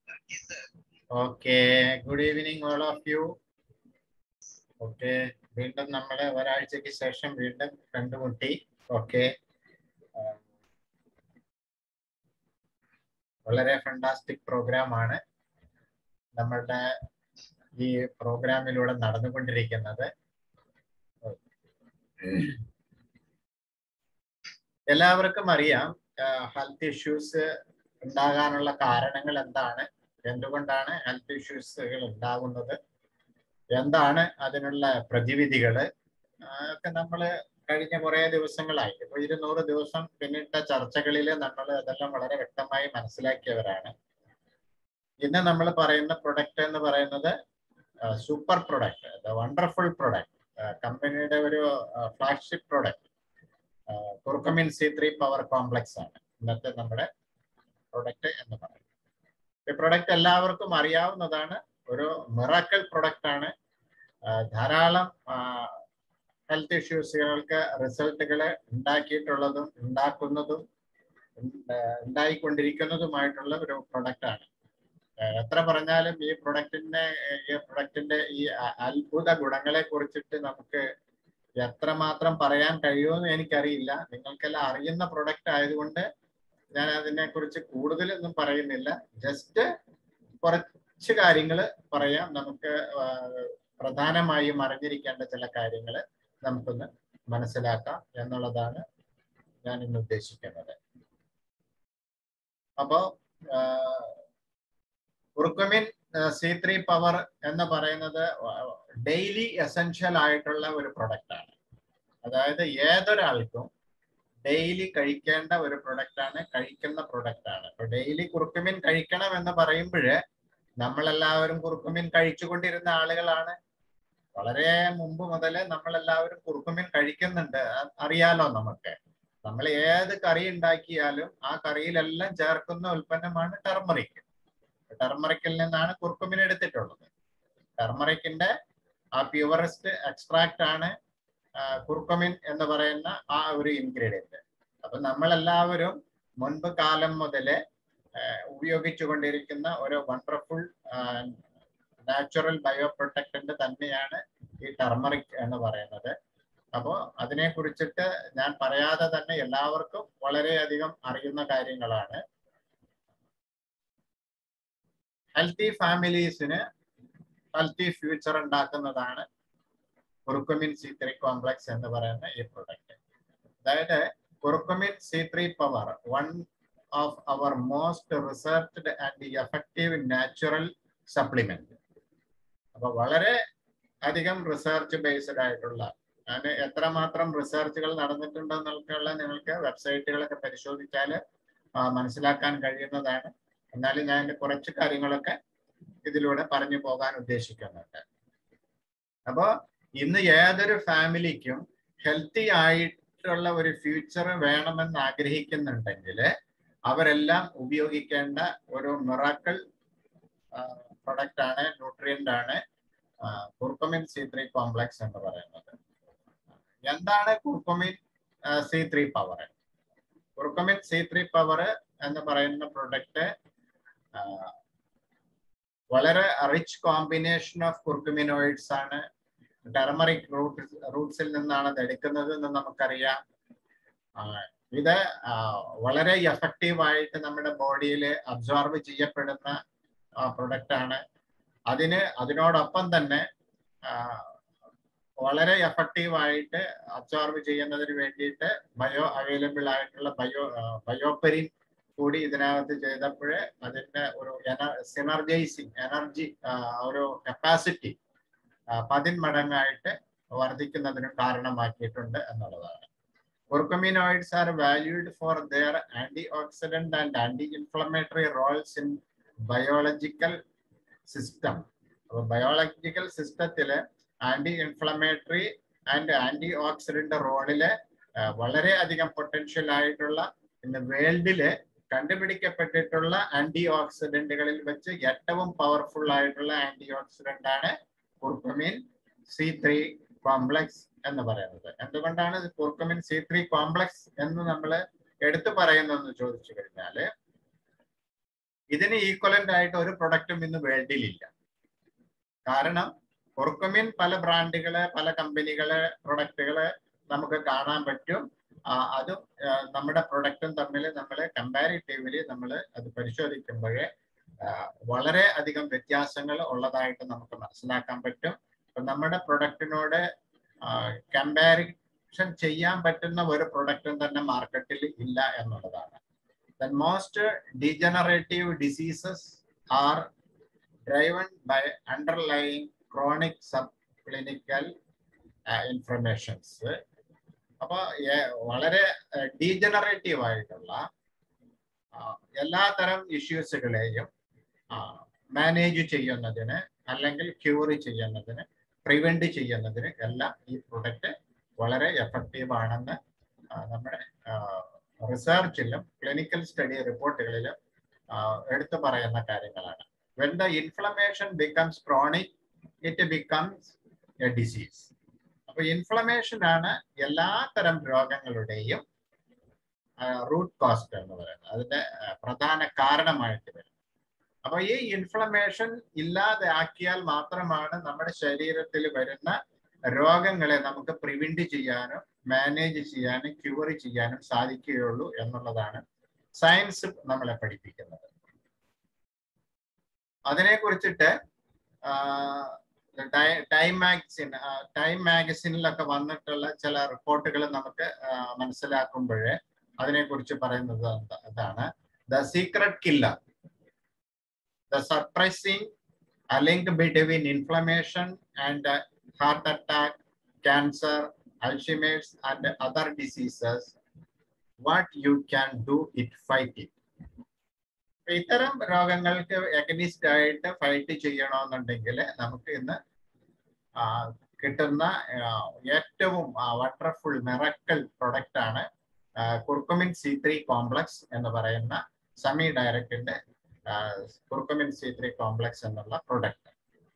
Okay good evening all of you okay വീണ്ടും നമ്മൾ ഒരാഴ്ചക്ക് ശേഷം വീണ്ടും കണ്ടുമുട്ടി ഓക്കെ വളരെ ഫണ്ടാസ്റ്റിക് പ്രോഗ്രാം ആണ് നമ്മളുടെ ഈ പ്രോഗ്രാമിലൂടെ നടന്നുകൊണ്ടിരിക്കുന്നത് എല്ലാവർക്കും അറിയാം ഹെൽത്ത് ഇഷ്യൂസ് ഉണ്ടാകാനുള്ള കാരണങ്ങൾ എന്താണ് എന്തുകൊണ്ടാണ് ഹെൽത്ത് ഇഷ്യൂസുകൾ ഉണ്ടാകുന്നത് എന്താണ് അതിനുള്ള പ്രതിവിധികള് ഒക്കെ നമ്മൾ കഴിഞ്ഞ കുറെ ദിവസങ്ങളായി ഇപ്പൊ ഇരുന്നൂറ് ദിവസം പിന്നിട്ട ചർച്ചകളിൽ നമ്മൾ അതെല്ലാം വളരെ വ്യക്തമായി മനസ്സിലാക്കിയവരാണ് ഇന്ന് നമ്മൾ പറയുന്ന പ്രൊഡക്റ്റ് എന്ന് പറയുന്നത് super product the wonderful product കമ്പനിയുടെ ഒരു flagship product curcumin C three power complex ആണ് ഇന്നത്തെ നമ്മുടെ പ്രൊഡക്റ്റ് എന്ന് പറയുന്നത് ഈ പ്രൊഡക്റ്റ് എല്ലാവർക്കും അറിയാവുന്നതാണ് ഒരു മിറാക്കൽ പ്രൊഡക്റ്റ് ആണ് ധാരാളം ഹെൽത്ത് ഇഷ്യൂസുകൾക്ക് റിസൾട്ടുകൾ ഉണ്ടാക്കിയിട്ടുള്ളതും ഉണ്ടാക്കുന്നതും ഉണ്ടായിക്കൊണ്ടിരിക്കുന്നതുമായിട്ടുള്ള ഒരു പ്രൊഡക്റ്റ് ആണ് എത്ര പറഞ്ഞാലും ഈ പ്രൊഡക്റ്റിന്റെ ഈ പ്രൊഡക്റ്റിന്റെ ഈ അത്ഭുത ഗുണങ്ങളെ കുറിച്ചിട്ട് നമുക്ക് എത്രമാത്രം പറയാൻ കഴിയുമെന്ന് എനിക്കറിയില്ല നിങ്ങൾക്കെല്ലാം അറിയുന്ന പ്രൊഡക്റ്റ് ആയതുകൊണ്ട് ഞാൻ അതിനെ കുറിച്ച് കൂടുതലൊന്നും പറയുന്നില്ല ജസ്റ്റ് കുറച്ച് കാര്യങ്ങൾ പറയാം നമുക്ക് പ്രധാനമായും അറിഞ്ഞിരിക്കേണ്ട ചില കാര്യങ്ങൾ നമുക്കൊന്ന് മനസ്സിലാക്കാം എന്നുള്ളതാണ് ഞാൻ ഇന്ന് ഉദ്ദേശിക്കുന്നത് അപ്പോ ഉറുക്കുമിൻ സി ത്രീ പവർ എന്ന് പറയുന്നത് ഡെയിലി എസെൻഷ്യൽ ആയിട്ടുള്ള ഒരു പ്രൊഡക്റ്റ് ആണ് അതായത് ഏതൊരാൾക്കും ഡെയിലി കഴിക്കേണ്ട ഒരു പ്രൊഡക്റ്റ് ആണ് കഴിക്കുന്ന പ്രൊഡക്റ്റ് ആണ് അപ്പൊ ഡെയിലി കുറുക്കുമീൻ കഴിക്കണം എന്ന് പറയുമ്പോൾ നമ്മളെല്ലാവരും കുറുക്കുമീൻ കഴിച്ചുകൊണ്ടിരുന്ന ആളുകളാണ് വളരെ മുമ്പ് മുതൽ നമ്മളെല്ലാവരും കുറുക്കുമീൻ കഴിക്കുന്നുണ്ട് അറിയാലോ നമുക്ക് നമ്മൾ ഏത് കറി ഉണ്ടാക്കിയാലും ആ കറിയിലെല്ലാം ചേർക്കുന്ന ഉൽപ്പന്നമാണ് ടെർമറിക് ടെർമറിക്കിൽ നിന്നാണ് കുറുക്കുമീൻ എടുത്തിട്ടുള്ളത് ടെർമറിക്കിന്റെ ആ പ്യുവറസ്റ്റ് എക്സ്ട്രാക്ട് ആണ് കുർക്കമിൻ എന്ന് പറയുന്ന ആ ഒരു ഇൻഗ്രീഡിയന്റ് അപ്പൊ നമ്മളെല്ലാവരും മുൻപ് കാലം മുതലേ ഉപയോഗിച്ചുകൊണ്ടിരിക്കുന്ന ഒരു വണ്ടർഫുൾ നാച്ചുറൽ ബയോ പ്രൊട്ടക്ടന്റ് തന്നെയാണ് ഈ ടർമറിക് എന്ന് പറയുന്നത് അപ്പോൾ അതിനെ കുറിച്ചിട്ട് ഞാൻ പറയാതെ തന്നെ എല്ലാവർക്കും വളരെയധികം അറിയുന്ന കാര്യങ്ങളാണ് ഹെൽത്തി ഫാമിലീസിന് ഹെൽത്തി ഫ്യൂച്ചർ ഉണ്ടാക്കുന്നതാണ് കുറുക്കുമിൻ സി ത്രീ കോംപ്ലക്സ് എന്ന് പറയുന്ന ഈ പ്രൊഡക്റ്റ് അതായത് curcumin C three power one of our most researched and effective natural supplement അപ്പൊ വളരെ അധികം റിസർച്ച് ബേസ്ഡ് ആയിട്ടുള്ള അതിന് എത്രമാത്രം റിസർച്ചുകൾ നടന്നിട്ടുണ്ടെന്നുള്ള നിങ്ങൾക്ക് വെബ്സൈറ്റുകളൊക്കെ പരിശോധിച്ചാൽ മനസ്സിലാക്കാൻ കഴിയുന്നതാണ് എന്നാലും ഞാൻ കുറച്ച് കാര്യങ്ങളൊക്കെ ഇതിലൂടെ പറഞ്ഞു പോകാൻ ഉദ്ദേശിക്കുന്നുണ്ട് അപ്പോൾ ഇന്ന് ഏതൊരു ഫാമിലിക്കും ഹെൽത്തി ആയിട്ടുള്ള ഒരു ഫ്യൂച്ചർ വേണമെന്ന് ആഗ്രഹിക്കുന്നുണ്ടെങ്കിൽ അവരെല്ലാം ഉപയോഗിക്കേണ്ട ഒരു മിറാക്കിൾ പ്രൊഡക്റ്റ് ആണ് ന്യൂട്രിയന്റ് ആണ് കുർക്കുമിൻ സി ത്രീ കോംപ്ലക്സ് എന്ന് പറയുന്നത് എന്താണ് curcumin C three power curcumin C three power എന്ന് പറയുന്ന പ്രൊഡക്റ്റ് വളരെ റിച്ച് കോമ്പിനേഷൻ ഓഫ് കുർക്കുമിനോയിഡ്സ് ആണ് ടെർമറിക് റൂട്ട് റൂട്ട്സിൽ നിന്നാണ് അത് എടുക്കുന്നത് എന്ന് നമുക്കറിയാം ഇത് വളരെ എഫക്റ്റീവ് ആയിട്ട് നമ്മുടെ ബോഡിയിൽ അബ്സോർബ് ചെയ്യപ്പെടുന്ന പ്രൊഡക്റ്റ് ആണ് അതിന് അതിനോടൊപ്പം തന്നെ വളരെ എഫക്റ്റീവ് ആയിട്ട് അബ്സോർബ് ചെയ്യുന്നതിന് വേണ്ടിയിട്ട് ബയോ അവൈലബിൾ ആയിട്ടുള്ള ബയോ ബയോപെരിൻ കൂടി ഇതിനകത്ത് ചെയ്തപ്പോൾ അതിന്റെ ഒരു സിനർജൈസിങ് എനർജി ഒരു കപ്പാസിറ്റി പതിന്മടങ്ങായിട്ട് വർദ്ധിക്കുന്നതിന് കാരണമാക്കിയിട്ടുണ്ട് എന്നുള്ളതാണ് curcuminoids are valued for their antioxidant and anti inflammatory roles in biological system അപ്പൊ ബയോളജിക്കൽ സിസ്റ്റത്തില് anti inflammatory and antioxidant റോളില് വളരെ അധികം പൊട്ടൻഷ്യൽ ആയിട്ടുള്ള ഇന്ന് വേൾഡില് കണ്ടുപിടിക്കപ്പെട്ടിട്ടുള്ള ആന്റി ഓക്സിഡന്റുകളിൽ വെച്ച് ഏറ്റവും പവർഫുൾ ആയിട്ടുള്ള ആന്റി ഓക്സിഡന്റ് ആണ് കുർക്കുമിൻ സി ത്രീ കോംപ്ലക്സ് എന്ന് പറയുന്നത് എന്തുകൊണ്ടാണ് കുർക്കുമിൻ സി ത്രീ കോംപ്ലക്സ് എന്ന് നമ്മൾ എടുത്തു പറയുന്നതെന്ന് ചോദിച്ചു കഴിഞ്ഞാല് ഇതിന് ഈക്വലന്റ് ആയിട്ട് ഒരു പ്രൊഡക്റ്റും ഇന്ന് വേൾഡിലില്ല കാരണം കുർക്കുമിൻ പല ബ്രാൻഡുകള് പല കമ്പനികള് പ്രൊഡക്റ്റുകള് നമുക്ക് കാണാൻ പറ്റും ആ, അതും ആ, നമ്മുടെ പ്രൊഡക്റ്റും തമ്മിൽ നമ്മൾ കമ്പാരിറ്റീവ്ലി നമ്മൾ അത് പരിശോധിക്കുമ്പോഴേ ആ, വളരെ അധികം വ്യത്യാസങ്ങൾ ഉള്ളതായിട്ട് നമുക്ക് മനസ്സിലാക്കാൻ പറ്റും അപ്പൊ നമ്മുടെ പ്രൊഡക്റ്റിനോട് കമ്പാരിഷൻ ചെയ്യാൻ പറ്റുന്ന ഒരു പ്രൊഡക്റ്റും തന്നെ മാർക്കറ്റിൽ ഇല്ല എന്നുള്ളതാണ് the most degenerative diseases are driven by underlying chronic sub clinical informations അപ്പൊ ഏ- വളരെ ഡീജനറേറ്റീവ് ആയിട്ടുള്ള ആ, എല്ലാത്തരം ഇഷ്യൂസുകളെയും മാനേജ് ചെയ്യുന്നതിന് അല്ലെങ്കിൽ ക്യൂർ ചെയ്യുന്നതിന് പ്രിവെന്റ് ചെയ്യുന്നതിന് എല്ലാം ഈ പ്രൊഡക്റ്റ് വളരെ എഫക്റ്റീവ് ആണെന്ന് ആ, നമ്മുടെ റിസർച്ചിലും ക്ലിനിക്കൽ സ്റ്റഡി റിപ്പോർട്ടുകളിലും എടുത്തു പറയുന്ന കാര്യങ്ങളാണ് when the inflammation becomes chronic it becomes a disease അപ്പൊ ഇൻഫ്ലമേഷൻ ആണ് എല്ലാ തരം രോഗങ്ങളുടെയും റൂട്ട് കോസ്റ്റ് എന്ന് പറയുന്നത് അതിന്റെ ആ, പ്രധാന കാരണമായിട്ട് വരും അപ്പൊ ഈ ഇൻഫ്ലമേഷൻ ഇല്ലാതെ ആക്കിയാൽ മാത്രമാണ് നമ്മുടെ ശരീരത്തിൽ വരുന്ന രോഗങ്ങളെ നമുക്ക് പ്രിവെന്റ് ചെയ്യാനും മാനേജ് ചെയ്യാനും ക്യൂർ ചെയ്യാനും സാധിക്കുകയുള്ളൂ എന്നുള്ളതാണ് സയൻസ് നമ്മളെ പഠിപ്പിക്കുന്നത് അതിനെ കുറിച്ചിട്ട് ടൈം മാഗസിൻ ടൈം മാഗസിനിലൊക്കെ വന്നിട്ടുള്ള ചില റിപ്പോർട്ടുകൾ നമുക്ക് ആ, മനസ്സിലാക്കുമ്പോഴേ അതിനെക്കുറിച്ച് പറയുന്നത് എന്ത- ഇതാണ് the secret killer the surprising link between inflammation and heart attack cancer Alzheimer's and other diseases what you can do it fight it ഇത്തരം രോഗങ്ങൾക്ക് എഗനിസ്റ്റ് ആയിട്ട് ഫൈറ്റ് ചെയ്യണമെന്നുണ്ടെങ്കിൽ നമുക്ക് ഇന്ന് ആ, കിട്ടുന്ന ആ, ഏറ്റവും വണ്ടർഫുൾ മെറക്കൽ പ്രൊഡക്റ്റ് ആണ് കുർക്കുമിൻ സി ത്രീ കോംപ്ലക്സ് എന്ന് പറയുന്ന സമി ഡയറക്റ്റിന്റെ കുർക്കുമിൻ സി ത്രീ കോംപ്ലക്സ് എന്നുള്ള പ്രൊഡക്റ്റ്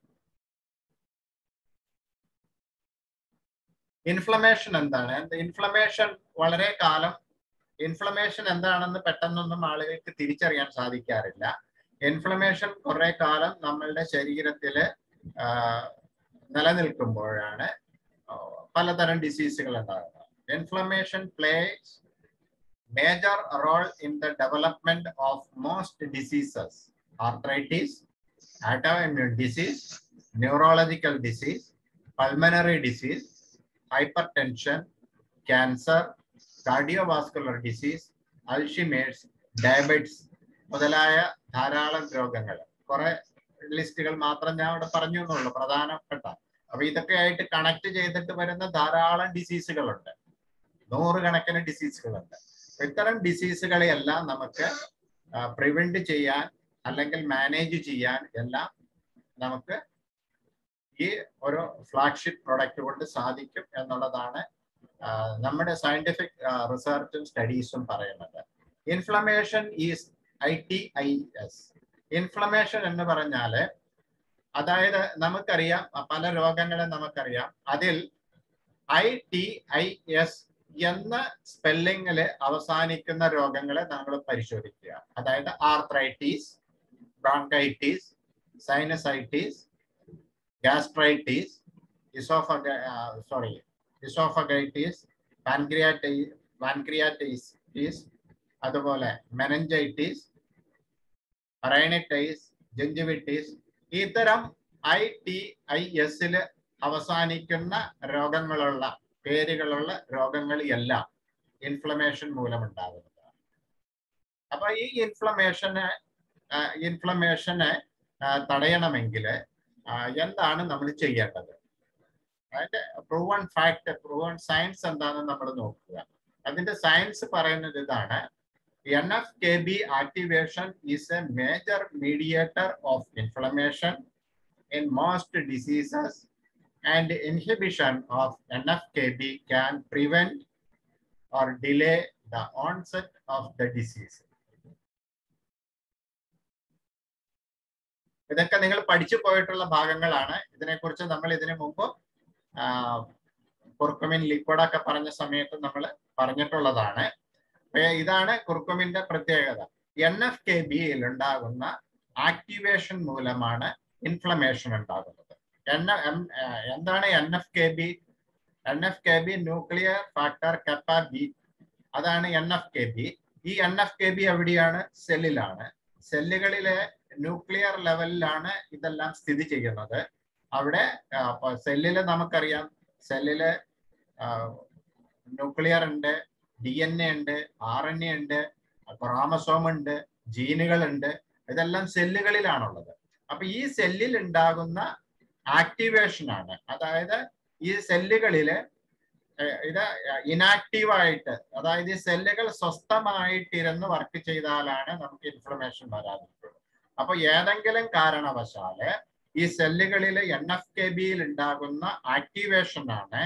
ഇൻഫ്ലമേഷൻ എന്താണ് ഇൻഫ്ലമേഷൻ വളരെ കാലം ഇൻഫ്ലമേഷൻ എന്താണെന്ന് പെട്ടെന്നൊന്നും ആളുകൾക്ക് തിരിച്ചറിയാൻ സാധിക്കാറില്ല ഇൻഫ്ലമേഷൻ കുറെ കാലം നമ്മളുടെ ശരീരത്തില് ആ, നിലനിൽക്കുമ്പോഴാണ് ആ, പലതരം ഡിസീസുകൾ ഉണ്ടാകുന്നത് inflammation plays major role in the development of most diseases arthritis autoimmune disease, neurological disease, pulmonary disease, hypertension, cancer, cardiovascular disease, Alzheimer's, diabetes മുതലായ ധാരാളം രോഗങ്ങൾ കുറെ ലിസ്റ്റുകൾ മാത്രം ഞാൻ അവിടെ പറഞ്ഞു എന്നുള്ളൂ പ്രധാനപ്പെട്ട അപ്പൊ ഇതൊക്കെ ആയിട്ട് കണക്ട് ചെയ്തിട്ട് വരുന്ന ധാരാളം ഡിസീസുകളുണ്ട് നൂറുകണക്കിന് ഡിസീസുകളുണ്ട് അപ്പൊ ഇത്തരം ഡിസീസുകളെയെല്ലാം നമുക്ക് പ്രിവെന്റ് ചെയ്യാൻ അല്ലെങ്കിൽ മാനേജ് ചെയ്യാൻ എല്ലാം നമുക്ക് ഈ ഒരു ഫ്ലാഗ്ഷിപ്പ് പ്രൊഡക്റ്റ് കൊണ്ട് സാധിക്കും എന്നുള്ളതാണ് ആ, നമ്മുടെ സയന്റിഫിക് റിസർച്ചും സ്റ്റഡീസും പറയുന്നത് inflammation is I T I S inflammation എന്ന് പറഞ്ഞാല് അതായത് നമുക്കറിയാം ആ, പല രോഗങ്ങളെ നമുക്കറിയാം അതിൽ ഐ ടി ഐ എസ് എന്ന സ്പെല്ലിങ്ങില് അവസാനിക്കുന്ന രോഗങ്ങളെ നമ്മൾ പരിശോധിക്കുക അതായത് ആർത്രൈറ്റീസ് ബ്രോങ്കൈറ്റീസ് സൈനസൈറ്റീസ് ഗാസ്ട്രൈറ്റീസ് ഇസോഫഗ സോറി ഇസോഫഗൈറ്റീസ് പാൻക്രിയാറ്റൈ പാൻക്രിയാറ്റൈസ് അതുപോലെ മെനഞ്ചൈറ്റീസ് റൈനറ്റൈസ് ജെഞ്ചിവിറ്റീസ് ഇത്തരം ഐ ടി ഐ എസില് അവസാനിക്കുന്ന രോഗങ്ങളുള്ള പേരുകളുള്ള രോഗങ്ങൾ എല്ലാം ഇൻഫ്ലമേഷൻ മൂലമുണ്ടാകുന്നതാണ് അപ്പൊ ഈ ഇൻഫ്ലമേഷന് ഇൻഫ്ലമേഷനെ തടയണമെങ്കിൽ എന്താണ് നമ്മൾ ചെയ്യേണ്ടത് അതിന്റെ പ്രൂവൺ ഫാക്ട് പ്രൂവൺ സയൻസ് എന്താണെന്ന് നമ്മൾ നോക്കുക അതിന്റെ സയൻസ് പറയുന്നത് ഇതാണ് N F K B activation is a major mediator of inflammation in most diseases and inhibition of N F K B can prevent or delay the onset of the disease ഇതൊക്കെ നിങ്ങൾ പഠിച്ചു പോയിട്ടുള്ള ഭാഗങ്ങളാണ് ഇതിനെക്കുറിച്ച് നമ്മൾ ഇതിനു മുമ്പ് കുർക്കുമിൻ ലിക്വിഡ് ഒക്കെ പറഞ്ഞ സമയത്ത് നമ്മൾ പറഞ്ഞിട്ടുള്ളതാണ് അപ്പൊ ഇതാണ് കുർക്കുമിന്റെ പ്രത്യേകത എൻ എഫ് കെ ബിയിൽ ഉണ്ടാകുന്ന ആക്ടിവേഷൻ മൂലമാണ് ഇൻഫ്ലമേഷൻ ഉണ്ടാകുന്നത് എൻ എന്താണ് N F K B N F K B nuclear factor kappa B അതാണ് എൻ എഫ് കെ ബി ഈ എൻ എഫ് കെ ബി എവിടെയാണ് സെല്ലിലാണ് സെല്ലുകളിലെ ന്യൂക്ലിയർ ലെവലിലാണ് ഇതെല്ലാം സ്ഥിതി ചെയ്യുന്നത് അവിടെ സെല്ലില് നമുക്കറിയാം സെല്ലില് ന്യൂക്ലിയർ ഉണ്ട് ഡി എൻ എ ഉണ്ട് ആർ എൻ എ ഉണ്ട് ക്രോമസോം ഉണ്ട് ജീനുകൾ ഉണ്ട് ഇതെല്ലാം സെല്ലുകളിലാണുള്ളത് അപ്പൊ ഈ സെല്ലിൽ ഉണ്ടാകുന്ന ആക്ടിവേഷൻ ആണ് അതായത് ഈ സെല്ലുകളില് ഇത് ഇനാക്റ്റീവ് ആയിട്ട് അതായത് ഈ സെല്ലുകൾ സ്വസ്ഥമായിട്ടിരുന്ന് വർക്ക് ചെയ്താലാണ് നമുക്ക് ഇൻഫ്ലമേഷൻ വരാതിരിക്കുള്ളൂ അപ്പൊ ഏതെങ്കിലും കാരണവശാല് ഈ സെല്ലുകളിൽ എൻ എഫ് കെ ബിയിൽ ഉണ്ടാകുന്ന ആക്ടിവേഷൻ ആണ്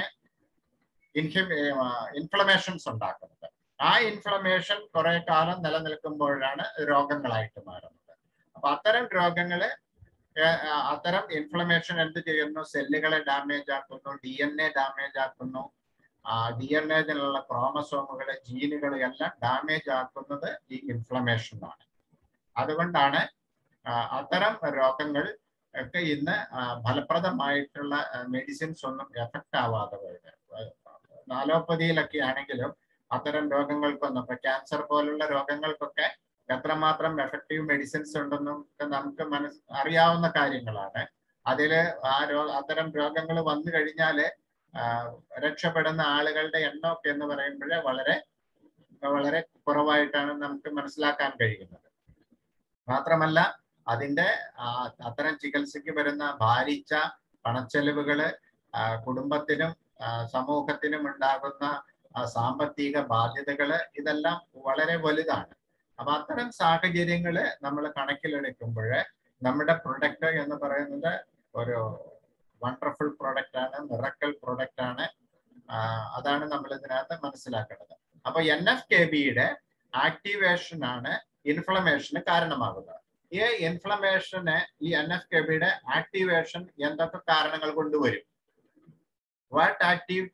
ഇൻഫ്ലമേഷൻസ് ഉണ്ടാക്കുന്നത് ആ ഇൻഫ്ലമേഷൻ കുറെ കാലം നിലനിൽക്കുമ്പോഴാണ് രോഗങ്ങളായിട്ട് മാറുന്നത് അപ്പൊ അത്തരം രോഗങ്ങള് അത്തരം ഇൻഫ്ലമേഷൻ എന്ത് ചെയ്യുന്നു സെല്ലുകളെ ഡാമേജ് ആക്കുന്നു ഡി എൻ എ ഡാമേജ് ആക്കുന്നു ഡി എൻ എതിലുള്ള ക്രോമസോമുകളെ ജീനുകൾ എല്ലാം ഡാമേജ് ആക്കുന്നത് ഈ ഇൻഫ്ലമേഷൻ ആണ് അതുകൊണ്ടാണ് അത്തരം രോഗങ്ങൾ ഒക്കെ ഇന്ന് ഫലപ്രദമായിട്ടുള്ള മെഡിസിൻസ് ഒന്നും എഫക്റ്റ് ആവാതെ പോയത് നാലോപ്പതിയിലൊക്കെ ആണെങ്കിലും അത്തരം രോഗങ്ങൾക്കൊന്നും ഇപ്പൊ ക്യാൻസർ പോലുള്ള രോഗങ്ങൾക്കൊക്കെ എത്രമാത്രം എഫക്റ്റീവ് മെഡിസിൻസ് ഉണ്ടെന്നും ഒക്കെ നമുക്ക് മനസ് അറിയാവുന്ന കാര്യങ്ങളാണ് അതില് ആ രോ അത്തരം രോഗങ്ങൾ വന്നു കഴിഞ്ഞാല് രക്ഷപ്പെടുന്ന ആളുകളുടെ എണ്ണമൊക്കെ എന്ന് പറയുമ്പോൾ വളരെ വളരെ കുറവായിട്ടാണ് നമുക്ക് മനസ്സിലാക്കാൻ കഴിയുന്നത് മാത്രമല്ല അതിന്റെ അത്തരം ചികിത്സയ്ക്ക് വരുന്ന ഭാരിച്ച പണച്ചെലവുകള് കുടുംബത്തിനും സമൂഹത്തിനും ഉണ്ടാകുന്ന സാമ്പത്തിക ബാധ്യതകള് ഇതെല്ലാം വളരെ വലുതാണ് അപ്പൊ അത്തരം സാഹചര്യങ്ങള് നമ്മൾ കണക്കിലെടുക്കുമ്പോൾ നമ്മുടെ പ്രൊഡക്റ്റ് എന്ന് പറയുന്നത് ഒരു വണ്ടർഫുൾ പ്രൊഡക്റ്റ് ആണ് മിറക്കൽ പ്രൊഡക്റ്റ് ആണ് അതാണ് നമ്മൾ ഇതിനകത്ത് മനസ്സിലാക്കേണ്ടത് അപ്പൊ എൻ എഫ് കെ ബിയുടെ ആക്ടിവേഷൻ ആണ് ഇൻഫ്ലമേഷന് കാരണമാകുന്നത് ഈ ഇൻഫ്ലമേഷന് ഈ എൻ എഫ് കെ ബിയുടെ ആക്ടിവേഷൻ എന്തൊക്കെ കാരണങ്ങൾ കൊണ്ടുവരും what active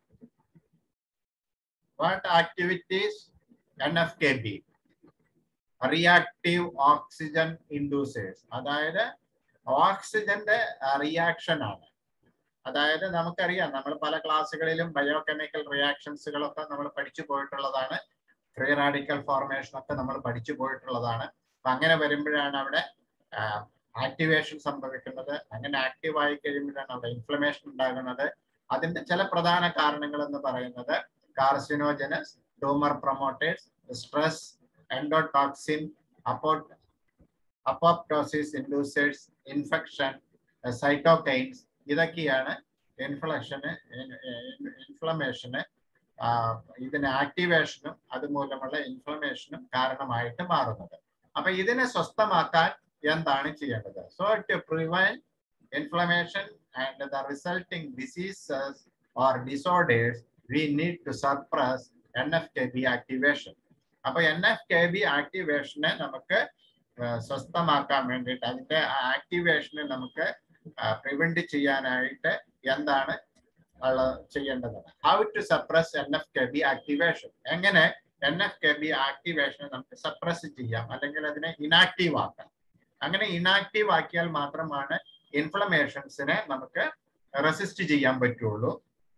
what activities N F K B reactive oxygen inducers അതായത് ഓക്സിജന്റെ റിയാക്ഷൻ ആണ് അതായത് നമുക്കറിയാം നമ്മൾ പല ക്ലാസ്സുകളിലും ബയോ കെമിക്കൽ റിയാക്ഷൻസുകളൊക്കെ നമ്മൾ പഠിച്ചു പോയിട്ടുള്ളതാണ് ഫ്രീ റാഡിക്കൽ ഫോർമേഷൻ ഒക്കെ നമ്മൾ പഠിച്ചു പോയിട്ടുള്ളതാണ് അപ്പൊ അങ്ങനെ വരുമ്പോഴാണ് അവിടെ ആക്ടിവേഷൻ സംഭവിക്കുന്നത് അങ്ങനെ ആക്റ്റീവ് ആയി കഴിയുമ്പോഴാണ് അവിടെ ഇൻഫ്ലമേഷൻ ഉണ്ടാകുന്നത് അതിന്റെ ചില പ്രധാന കാരണങ്ങൾ എന്ന് പറയുന്നത് carcinogens tumour promoters stress endotoxin അപ്പോ അപ്പോപ്റ്റോസിസ് ഇൻഡ്യൂസേഴ്സ് ഇൻഫെക്ഷൻ സൈറ്റോകൈൻസ് ഇതൊക്കെയാണ് ഇൻഫ്ലക്ഷന് ഇൻഫ്ലമേഷന് ഇതിന് ആക്ടിവേഷനും അതുമൂലമുള്ള ഇൻഫ്ലമേഷനും കാരണമായിട്ട് മാറുന്നത് അപ്പൊ ഇതിനെ സ്വസ്ഥമാക്കാൻ എന്താണ് ചെയ്യേണ്ടത് so to prevent inflammation and the resulting diseases or disorders we need to suppress N F K B activation അപ്പൊ എൻ എഫ് കെ ബി ആക്ടിവേഷനെ നമുക്ക് സ്വസ്ഥമാക്കാൻ വേണ്ടിയിട്ട് അതിന്റെ ആക്ടിവേഷനെ നമുക്ക് പ്രിവെന്റ് ചെയ്യാനായിട്ട് എന്താണ് ചെയ്യേണ്ടത് how to suppress N F K B activation എങ്ങനെ എൻ എഫ് കെ ബി ആക്ടിവേഷനെ നമുക്ക് സപ്രസ് ചെയ്യാം അല്ലെങ്കിൽ അതിനെ ഇനാക്റ്റീവ് ആക്കാം അങ്ങനെ ഇനാക്റ്റീവ് ആക്കിയാൽ മാത്രമാണ് ഇൻഫ്ലമേഷൻസിനെ നമുക്ക് റെസിസ്റ്റ് ചെയ്യാൻ പറ്റുള്ളൂ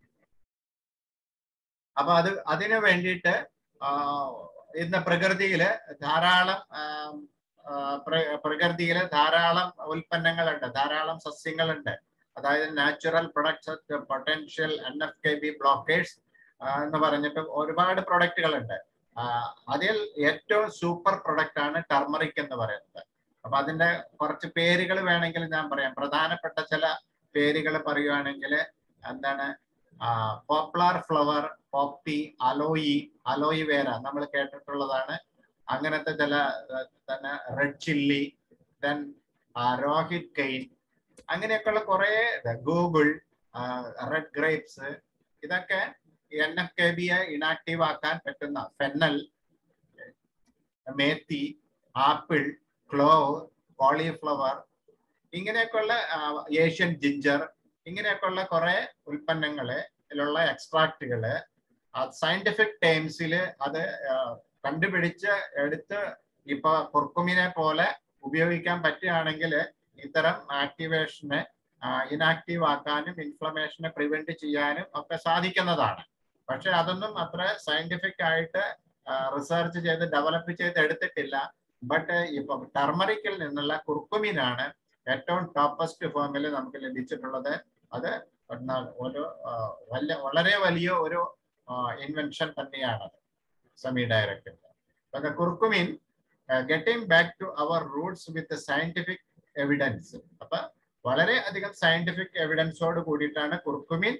അപ്പൊ അത് അതിനു വേണ്ടിയിട്ട് ഇന്ന് പ്രകൃതിയില് ധാരാളം പ്രകൃതിയില് ധാരാളം ഉൽപ്പന്നങ്ങളുണ്ട് ധാരാളം സസ്യങ്ങളുണ്ട് അതായത് natural products potential N F K B blockers എന്ന് പറഞ്ഞിട്ട് ഒരുപാട് പ്രൊഡക്റ്റുകളുണ്ട് അതിൽ ഏറ്റവും സൂപ്പർ പ്രൊഡക്റ്റ് ആണ് ടർമറിക് എന്ന് പറയുന്നത് അപ്പൊ അതിന്റെ കുറച്ച് പേരുകൾ വേണമെങ്കിൽ ഞാൻ പറയാം പ്രധാനപ്പെട്ട ചില പേരുകൾ പറയുകയാണെങ്കിൽ എന്താണ് poplar flower poppy aloe aloe vera നമ്മൾ കേട്ടിട്ടുള്ളതാണ് അങ്ങനത്തെ ചില തന്നെ റെഡ് ചില്ലി ദെൻ രോഹിത് കെയിൻ അങ്ങനെയൊക്കെയുള്ള കുറെ ഗൂഗിൾ റെഡ് ഗ്രേപ്സ് ഇതൊക്കെ എൻ എഫ് കെ ബിയെ ഇനാക്റ്റീവ് ആക്കാൻ പറ്റുന്ന fennel methi apple clove cauliflower ഇങ്ങനെയൊക്കെയുള്ള ഏഷ്യൻ ജിഞ്ചർ ഇങ്ങനെയൊക്കെയുള്ള കുറെ ഉൽപ്പന്നങ്ങള് ഇതിലുള്ള എക്സ്ട്രാക്റ്റുകള് സയന്റിഫിക് ടൈംസിൽ അത് കണ്ടുപിടിച്ച് എടുത്ത് ഇപ്പൊ കുർക്കുമിനെ പോലെ ഉപയോഗിക്കാൻ പറ്റുകയാണെങ്കിൽ ഇത്തരം ആക്ടിവേഷനെ ഇനാക്റ്റീവ് ആക്കാനും ഇൻഫ്ലമേഷനെ പ്രിവെന്റ് ചെയ്യാനും ഒക്കെ സാധിക്കുന്നതാണ് പക്ഷെ അതൊന്നും അത്ര സയന്റിഫിക് ആയിട്ട് റിസർച്ച് ചെയ്ത് ഡെവലപ്പ് ചെയ്ത് എടുത്തിട്ടില്ല ബട്ട് ഇപ്പൊ ടർമറിക്കിൽ നിന്നുള്ള കുർക്കുമിനാണ് ഏറ്റവും ടോപ്പസ്റ്റ് ഫോമിൽ നമുക്ക് ലഭിച്ചിട്ടുള്ളത് അത് ഒരു വലിയ വളരെ വലിയ ഒരു ഇൻവെൻഷൻ തന്നെയാണത് Sami Direct curcumin getting back to our roots with scientific evidence അപ്പൊ വളരെ അധികം സയന്റിഫിക് എവിഡൻസോട് കൂടിയിട്ടാണ് കുർക്കുമിൻ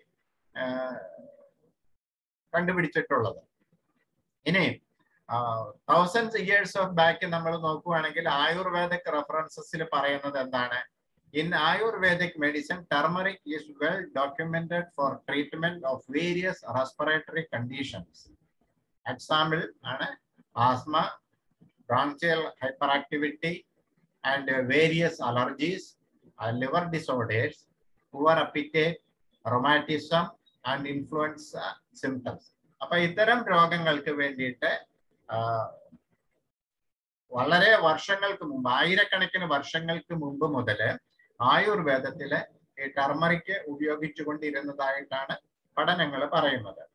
കണ്ടുപിടിച്ചിട്ടുള്ളത് ഇനി തൗസൻഡ്സ് ഇയേഴ്സ് ഓഫ് ബാക്ക് നമ്മൾ നോക്കുവാണെങ്കിൽ ആയുർവേദിക് റെഫറൻസസിൽ പറയുന്നത് എന്താണ് in Ayurvedic medicine turmeric is well documented for treatment of various respiratory conditions example ആണ് asthma bronchial hyperactivity and various allergies liver disorders poor appetite rheumatism and influenza symptoms അപ്പൊ ഇത്തരം രോഗങ്ങൾക്ക് വേണ്ടിയിട്ട് വളരെ വർഷങ്ങൾക്ക് മുമ്പ് ആയിരക്കണക്കിന് വർഷങ്ങൾക്ക് മുമ്പ് മുതൽ ആയുർവേദത്തില് ഈ ടർമറിക്ക് ഉപയോഗിച്ചുകൊണ്ടിരുന്നതായിട്ടാണ് പഠനങ്ങൾ പറയുന്നത്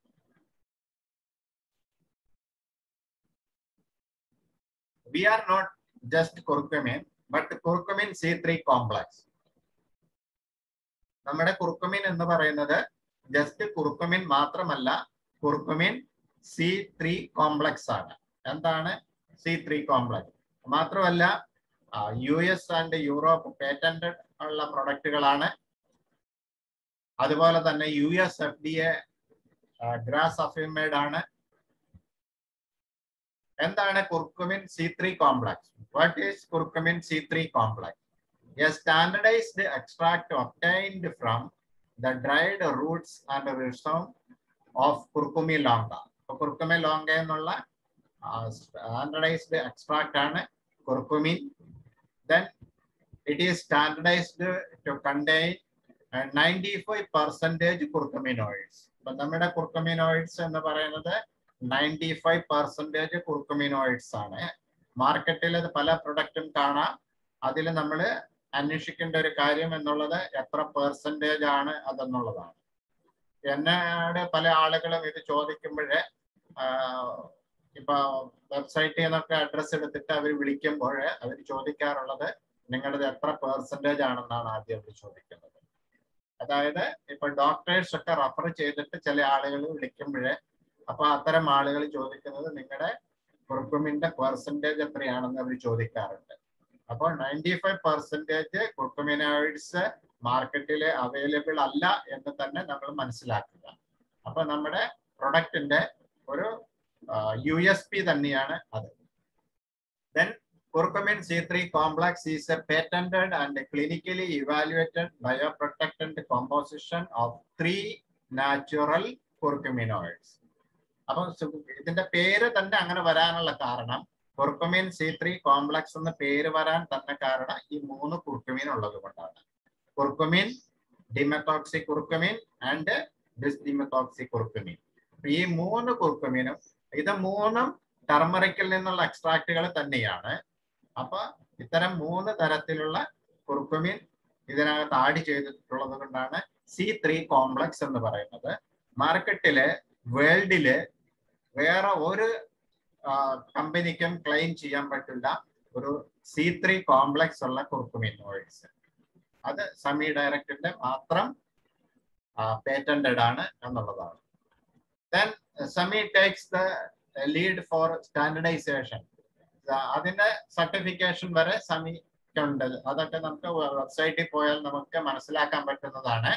we are not just curcumin but curcumin C three complex നമ്മുടെ കുർക്കുമിൻ എന്ന് പറയുന്നത് ജസ്റ്റ് കുർക്കുമിൻ മാത്രമല്ല കുർക്കുമിൻ സി ത്രീ കോംപ്ലക്സ് ആണ് എന്താണ് സി ത്രീ കോംപ്ലക്സ് മാത്രമല്ല U S and Europe patented ഉള്ള പ്രൊഡക്റ്റുകളാണ് അതുപോലെ തന്നെ U S F D A GRAS affirmed ആണ് എന്താണ് curcumin C three complex what is curcumin C three complex a standardised extract obtained from the dried roots and rhizome of കുർക്കുമി longa curcuma longa എന്നുള്ള standardised extract ആണ് curcumin then it is standardised to contain ninety five percentage curcuminoids ഇപ്പൊ നമ്മുടെ curcuminoids എന്ന് പറയുന്നത് ninety five percentage curcuminoids ആണ് മാർക്കറ്റിൽ അത് പല പ്രൊഡക്റ്റും കാണാം അതിൽ നമ്മൾ അന്വേഷിക്കേണ്ട ഒരു കാര്യം എന്നുള്ളത് എത്ര പെർസെൻറ്റേജ് ആണ് അതെന്നുള്ളതാണ് എന്നോട് പല ആളുകളും ഇത് ചോദിക്കുമ്പോഴേ ഇപ്പൊ വെബ്സൈറ്റിൽ നിന്നൊക്കെ അഡ്രസ് എടുത്തിട്ട് അവർ വിളിക്കുമ്പോൾ അവർ ചോദിക്കാറുള്ളത് നിങ്ങളത് എത്ര പെർസെൻറ്റേജ് ആണെന്നാണ് ആദ്യം അവർ ചോദിക്കുന്നത് അതായത് ഇപ്പൊ ഡോക്ടേഴ്സ് ഒക്കെ റെഫർ ചെയ്തിട്ട് ചില ആളുകൾ വിളിക്കുമ്പോഴേ അപ്പൊ അത്തരം ആളുകൾ ചോദിക്കുന്നത് നിങ്ങളുടെ കുർക്കുമിന്റെ പെർസെൻറ്റേജ് എത്രയാണെന്ന് അവർ ചോദിക്കാറുണ്ട് അപ്പോൾ നയൻറ്റി ഫൈവ് പെർസെൻറ്റേജ് കുർക്കുമിനോയിഡ്സ് മാർക്കറ്റിൽ അവൈലബിൾ അല്ല എന്ന് തന്നെ നമ്മൾ മനസ്സിലാക്കുക അപ്പൊ നമ്മുടെ പ്രൊഡക്റ്റിന്റെ ഒരു യു എസ് പി തന്നെയാണ് അത് then curcumin C3 complex is a patented and clinically evaluated bioprotectant composition of three natural curcuminoids. അപ്പൊ ഇതിന്റെ പേര് തന്നെ അങ്ങനെ വരാനുള്ള കാരണം കുർക്കുമിൻ സി ത്രീ കോംപ്ലക്സ് എന്ന പേര് വരാൻ തന്നെ കാരണം ഈ മൂന്ന് കുർക്കുമിൻ ഉള്ളത് കൊണ്ടാണ് curcumin demethoxy curcumin and bisdemethoxy curcumin ഈ മൂന്ന് കുർക്കുമിനും ഇത് മൂന്നും ടർമറിക്കിൽ നിന്നുള്ള എക്സ്ട്രാക്റ്റുകൾ തന്നെയാണ് അപ്പൊ ഇത്തരം മൂന്ന് തരത്തിലുള്ള കുർക്കുമിൻ ഇതിനകത്ത് ആഡ് ചെയ്തിട്ടുള്ളത് കൊണ്ടാണ് സി ത്രീ കോംപ്ലക്സ് എന്ന് പറയുന്നത് മാർക്കറ്റില് വേൾഡില് വേറെ ഒരു കമ്പനിക്കും ക്ലെയിം ചെയ്യാൻ പറ്റില്ല ഒരു സി ത്രീ കോംപ്ലക്സ് ഉള്ള കുർക്കുമിൻ ഓയിൽസ് അത് സമി ഡയറക്റ്റിന്റെ മാത്രം പേറ്റന്റഡ് ആണ് എന്നുള്ളതാണ് then Sami takes the lead for standardisation അതിന്റെ സർട്ടിഫിക്കേഷൻ വരെ സമിക്കുണ്ട് അതൊക്കെ നമുക്ക് വെബ്സൈറ്റിൽ പോയാൽ നമുക്ക് മനസ്സിലാക്കാൻ പറ്റുന്നതാണ്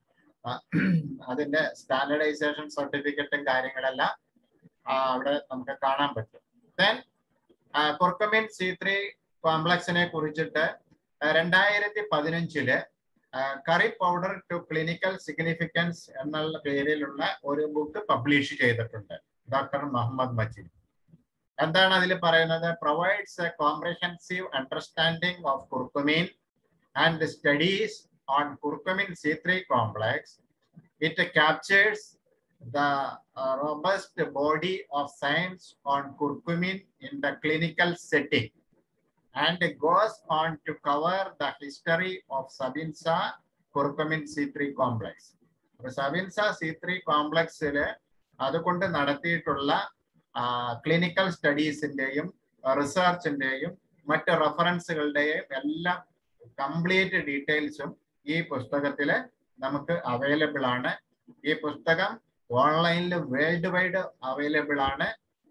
അതിന്റെ സ്റ്റാൻഡർഡൈസേഷൻ സർട്ടിഫിക്കറ്റും കാര്യങ്ങളെല്ലാം അവിടെ നമുക്ക് കാണാൻ പറ്റും ദെൻ കുർക്കമിൻ സി ത്രീ കോംപ്ലക്സിനെ കുറിച്ചിട്ട് രണ്ടായിരത്തി പതിനഞ്ചില് curry powder to clinical significance എന്നുള്ള പേരിലുള്ള ഒരു ബുക്ക് പബ്ലിഷ് ചെയ്തിട്ടുണ്ട് ഡോക്ടർ മുഹമ്മദ് മജീദ് എന്താണ് അതിൽ പറയുന്നത് provides a comprehensive understanding of curcumin and studies on curcumin C three complex it captures the uh, robust body of science on curcumin in the clinical setting and goes on to cover the history of Sabinsa curcumin C3 complex. Sabinsa C three കോംപ്ലക്സില് അതുകൊണ്ട് നടത്തിയിട്ടുള്ള clinical സ്റ്റഡീസിന്റെയും റിസർച്ചിന്റെയും മറ്റ് റെഫറൻസുകളുടെയും എല്ലാം complete ഡീറ്റെയിൽസും ഈ പുസ്തകത്തില് നമുക്ക് available ആണ് ഈ പുസ്തകം ഓൺലൈനിൽ വേൾഡ് വൈഡ് അവൈലബിൾ ആണ്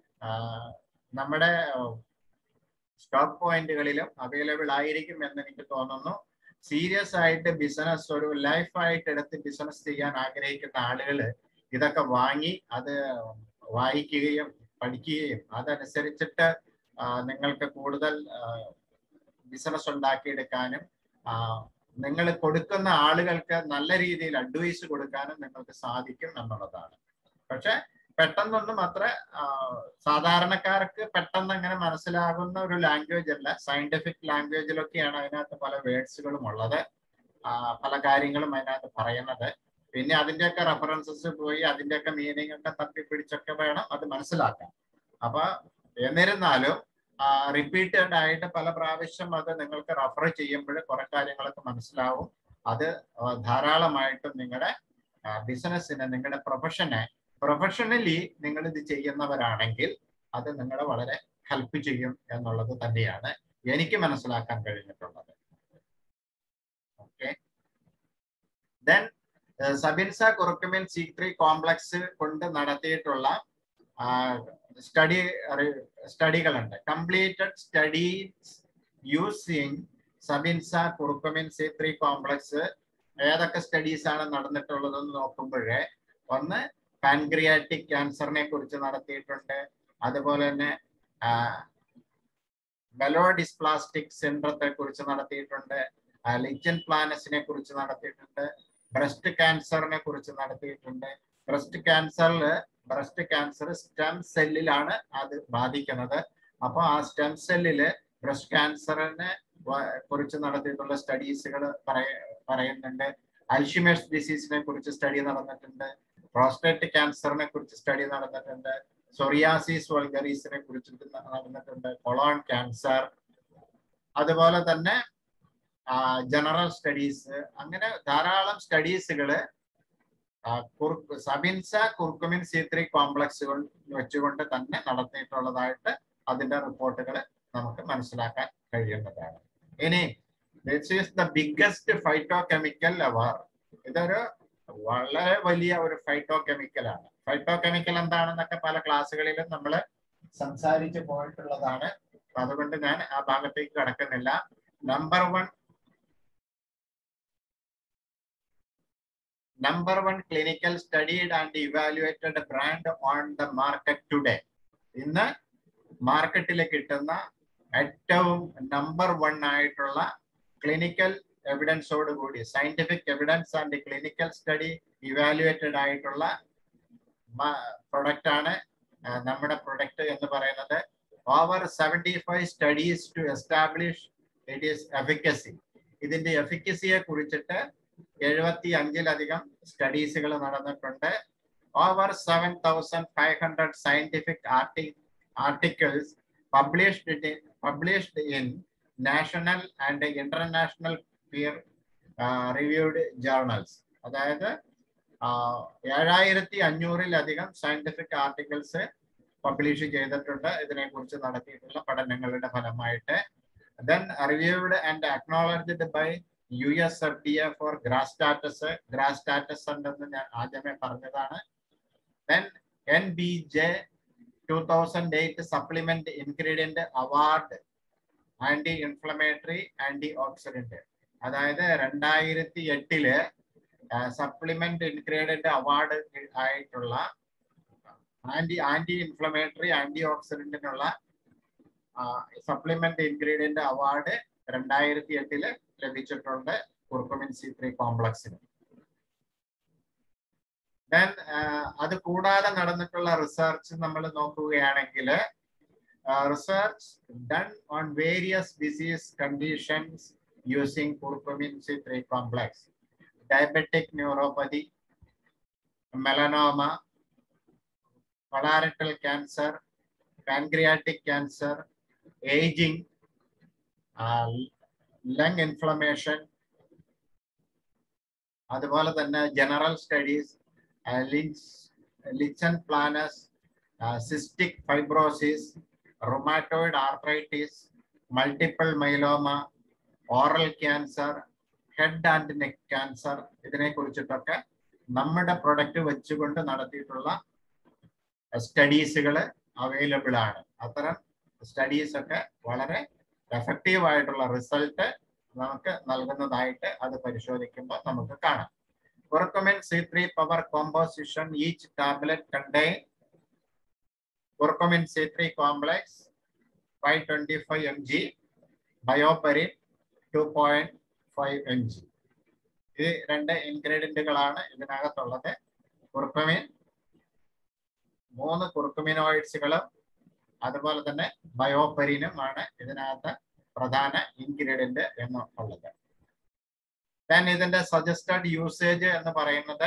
നമ്മുടെ സ്റ്റോക്ക് പോയിന്റുകളിലും അവൈലബിൾ ആയിരിക്കും എന്ന് എനിക്ക് തോന്നുന്നു സീരിയസ് ആയിട്ട് ബിസിനസ് ഒരു ലൈഫായിട്ട് എടുത്ത് ബിസിനസ് ചെയ്യാൻ ആഗ്രഹിക്കുന്ന ആളുകൾ ഇതൊക്കെ വാങ്ങി അത് വായിക്കുകയും പഠിക്കുകയും അതനുസരിച്ചിട്ട് നിങ്ങൾക്ക് കൂടുതൽ ബിസിനസ് ഉണ്ടാക്കിയെടുക്കാനും നിങ്ങൾ കൊടുക്കുന്ന ആളുകൾക്ക് നല്ല രീതിയിൽ അഡ്വൈസ് കൊടുക്കാനും നിങ്ങൾക്ക് സാധിക്കും എന്നുള്ളതാണ് പക്ഷെ പെട്ടെന്നൊന്നും അത്ര സാധാരണക്കാർക്ക് പെട്ടെന്ന് അങ്ങനെ മനസ്സിലാകുന്ന ഒരു ലാംഗ്വേജ് അല്ല സയന്റിഫിക് ലാംഗ്വേജിലൊക്കെയാണ് അതിനകത്ത് പല വേർഡ്സുകളും ഉള്ളത് പല കാര്യങ്ങളും അതിനകത്ത് പറയുന്നത് പിന്നെ അതിന്റെയൊക്കെ റെഫറൻസസ് പോയി അതിന്റെയൊക്കെ മീനിങ് ഒക്കെ തപ്പിപ്പിടിച്ചൊക്കെ വേണം അത് മനസ്സിലാക്കാൻ അപ്പൊ എന്നിരുന്നാലും റിപ്പീറ്റഡ് ആയിട്ട് പല പ്രാവശ്യം അത് നിങ്ങൾക്ക് റെഫർ ചെയ്യുമ്പോൾ കുറെ കാര്യങ്ങളൊക്കെ മനസ്സിലാവും അത് ധാരാളമായിട്ടും നിങ്ങളുടെ ബിസിനസ്സിനെ നിങ്ങളുടെ പ്രൊഫഷനെ പ്രൊഫഷണലി നിങ്ങൾ ഇത് ചെയ്യുന്നവരാണെങ്കിൽ അത് നിങ്ങളെ വളരെ ഹെൽപ്പ് ചെയ്യും എന്നുള്ളത് തന്നെയാണ് എനിക്ക് മനസ്സിലാക്കാൻ കഴിഞ്ഞിട്ടുള്ളത് okay then Sabinsa curcumin C three complex കൊണ്ട് നടത്തിയിട്ടുള്ള സ്റ്റഡി സ്റ്റഡികളുണ്ട് completed studies using Sabinsa curcumin C three complex ഏതൊക്കെ സ്റ്റഡീസ് ആണ് നടന്നിട്ടുള്ളതെന്ന് നോക്കുമ്പോഴേ ഒന്ന് പാൻക്രിയാറ്റിക് ക്യാൻസറിനെ കുറിച്ച് നടത്തിയിട്ടുണ്ട് അതുപോലെ തന്നെ മെലോഡിസ്പ്ലാസ്റ്റിക് സിൻഡ്രത്തെ കുറിച്ച് നടത്തിയിട്ടുണ്ട് ലിച്ചൻ പ്ലാനസിനെ കുറിച്ച് നടത്തിയിട്ടുണ്ട് ബ്രസ്റ്റ് ക്യാൻസറിനെ കുറിച്ച് നടത്തിയിട്ടുണ്ട് ബ്രസ്റ്റ് ക്യാൻസറിൽ ബ്രസ്റ്റ് ക്യാൻസർ സ്റ്റെം സെല്ലിലാണ് അത് ബാധിക്കുന്നത് അപ്പൊ ആ സ്റ്റെം സെല്ലില് ബ്രസ്റ്റ് ക്യാൻസറിനെ കുറിച്ച് നടത്തിയിട്ടുള്ള സ്റ്റഡീസുകൾ പറയുന്നുണ്ട് അൽഷിമേഴ്സ് ഡിസീസിനെ കുറിച്ച് സ്റ്റഡി നടന്നിട്ടുണ്ട് പ്രോസ്റ്റേറ്റ് ക്യാൻസറിനെ കുറിച്ച് സ്റ്റഡി നടന്നിട്ടുണ്ട് സൊറിയാസിസ് വൾഗറീസിനെ കുറിച്ച് നടന്നിട്ടുണ്ട് കൊളോൺ ക്യാൻസർ അതുപോലെ തന്നെ ജനറൽ സ്റ്റഡീസ് അങ്ങനെ ധാരാളം സ്റ്റഡീസുകള് സബിൻസ കുർക്കുമിൻ സി ത്രീ കോംപ്ലക്സുകൾ വെച്ചുകൊണ്ട് തന്നെ നടത്തിയിട്ടുള്ളതായിട്ട് അതിന്റെ റിപ്പോർട്ടുകൾ നമുക്ക് മനസ്സിലാക്കാൻ കഴിയുന്നതാണ് ഇനി this is the biggest phytochemical അവർ ഇതൊരു വളരെ വലിയ ഒരു ഫൈറ്റോ കെമിക്കൽ ആണ് ഫൈറ്റോ കെമിക്കൽ എന്താണെന്നൊക്കെ പല ക്ലാസ്സുകളിലും നമ്മൾ സംസാരിച്ചു പോയിട്ടുള്ളതാണ് അതുകൊണ്ട് ഞാൻ ആ ഭാഗത്തേക്ക് കടക്കുന്നില്ല number one number one clinical studied and evaluated brand on the market today. ഇന്ന് മാർക്കറ്റിൽ കിട്ടുന്ന ഏറ്റവും നമ്പർ വൺ ആയിട്ടുള്ള ക്ലിനിക്കൽ എവിഡൻസോട് കൂടി scientific evidence and clinical study evaluated ആയിട്ടുള്ള പ്രൊഡക്റ്റ് ആണ് നമ്മുടെ പ്രൊഡക്റ്റ് എന്ന് പറയുന്നത് over seventy five studies to establish it is efficacy ഇതിന്റെ എഫിക്കസിയെ കുറിച്ചിട്ട് എഴുപത്തി അഞ്ചിലധികം സ്റ്റഡീസുകൾ നടന്നിട്ടുണ്ട് over seven thousand five hundred scientific ആർട്ടി articles published published in national and international peer reviewed journals അതായത് ഏഴായിരത്തി അഞ്ഞൂറിലധികം സയന്റിഫിക് ആർട്ടിക്കിൾസ് പബ്ലിഷ് ചെയ്തിട്ടുണ്ട് ഇതിനെക്കുറിച്ച് നടത്തിയിട്ടുള്ള പഠനങ്ങളുടെ ഫലമായിട്ട് then reviewed and acknowledged by U S F D A for GRAS status GRAS status ഉണ്ടെന്ന് ഞാൻ ആദ്യമേ പറഞ്ഞതാണ് then N B J two thousand eight supplement ingredient award anti inflammatory antioxidant അതായത് രണ്ടായിരത്തി എട്ടില് സപ്ലിമെന്റ് ഇൻഗ്രീഡിയന്റ് അവാർഡ് ആയിട്ടുള്ള anti anti inflammatory anti ഓക്സിഡന്റിനുള്ള supplement ingredient award രണ്ടായിരത്തി എട്ടില് ലഭിച്ചിട്ടുണ്ട് കുർക്കുമിൻ സി ത്രീ കോംപ്ലക്സിന് ദെൻ അത് കൂടാതെ നടന്നിട്ടുള്ള റിസർച്ച് നമ്മൾ നോക്കുകയാണെങ്കിൽ research done on various disease conditions using curcumin C three complex diabetic neuropathy melanoma colorectal cancer pancreatic cancer ageing lung inflammation അതുപോലെ തന്നെ general studies lichen planus cystic fibrosis rheumatoid arthritis multiple myeloma oral cancer head and neck cancer ഇതിനെ കുറിച്ചിട്ടൊക്കെ നമ്മുടെ product വെച്ചുകൊണ്ട് നടത്തിയിട്ടുള്ള സ്റ്റഡീസുകൾ available ആണ് അത്തരം studies ഒക്കെ വളരെ എഫക്റ്റീവ് ആയിട്ടുള്ള റിസൾട്ട് നമുക്ക് നൽകുന്നതായിട്ട് അത് പരിശോധിക്കുമ്പോൾ നമുക്ക് കാണാം Curcumin C3 power composition each tablet contain curcumin C3 complex 525 mg bioperin 2.5 mg ഇത് രണ്ട് ഇൻഗ്രീഡിയന്റുകളാണ് ഇതിനകത്തുള്ളത് കുർക്കുമിൻ മൂന്ന് കുർക്കുമിനോയിഡ്സുകളും അതുപോലെ തന്നെ ബയോപെരിനും ആണ് ഇതിനകത്ത് പ്രധാന ഇൻഗ്രീഡിയന്റ് എന്നുള്ളത് ദെൻ ഇതിന്റെ സജസ്റ്റഡ് യൂസേജ് എന്ന് പറയുന്നത്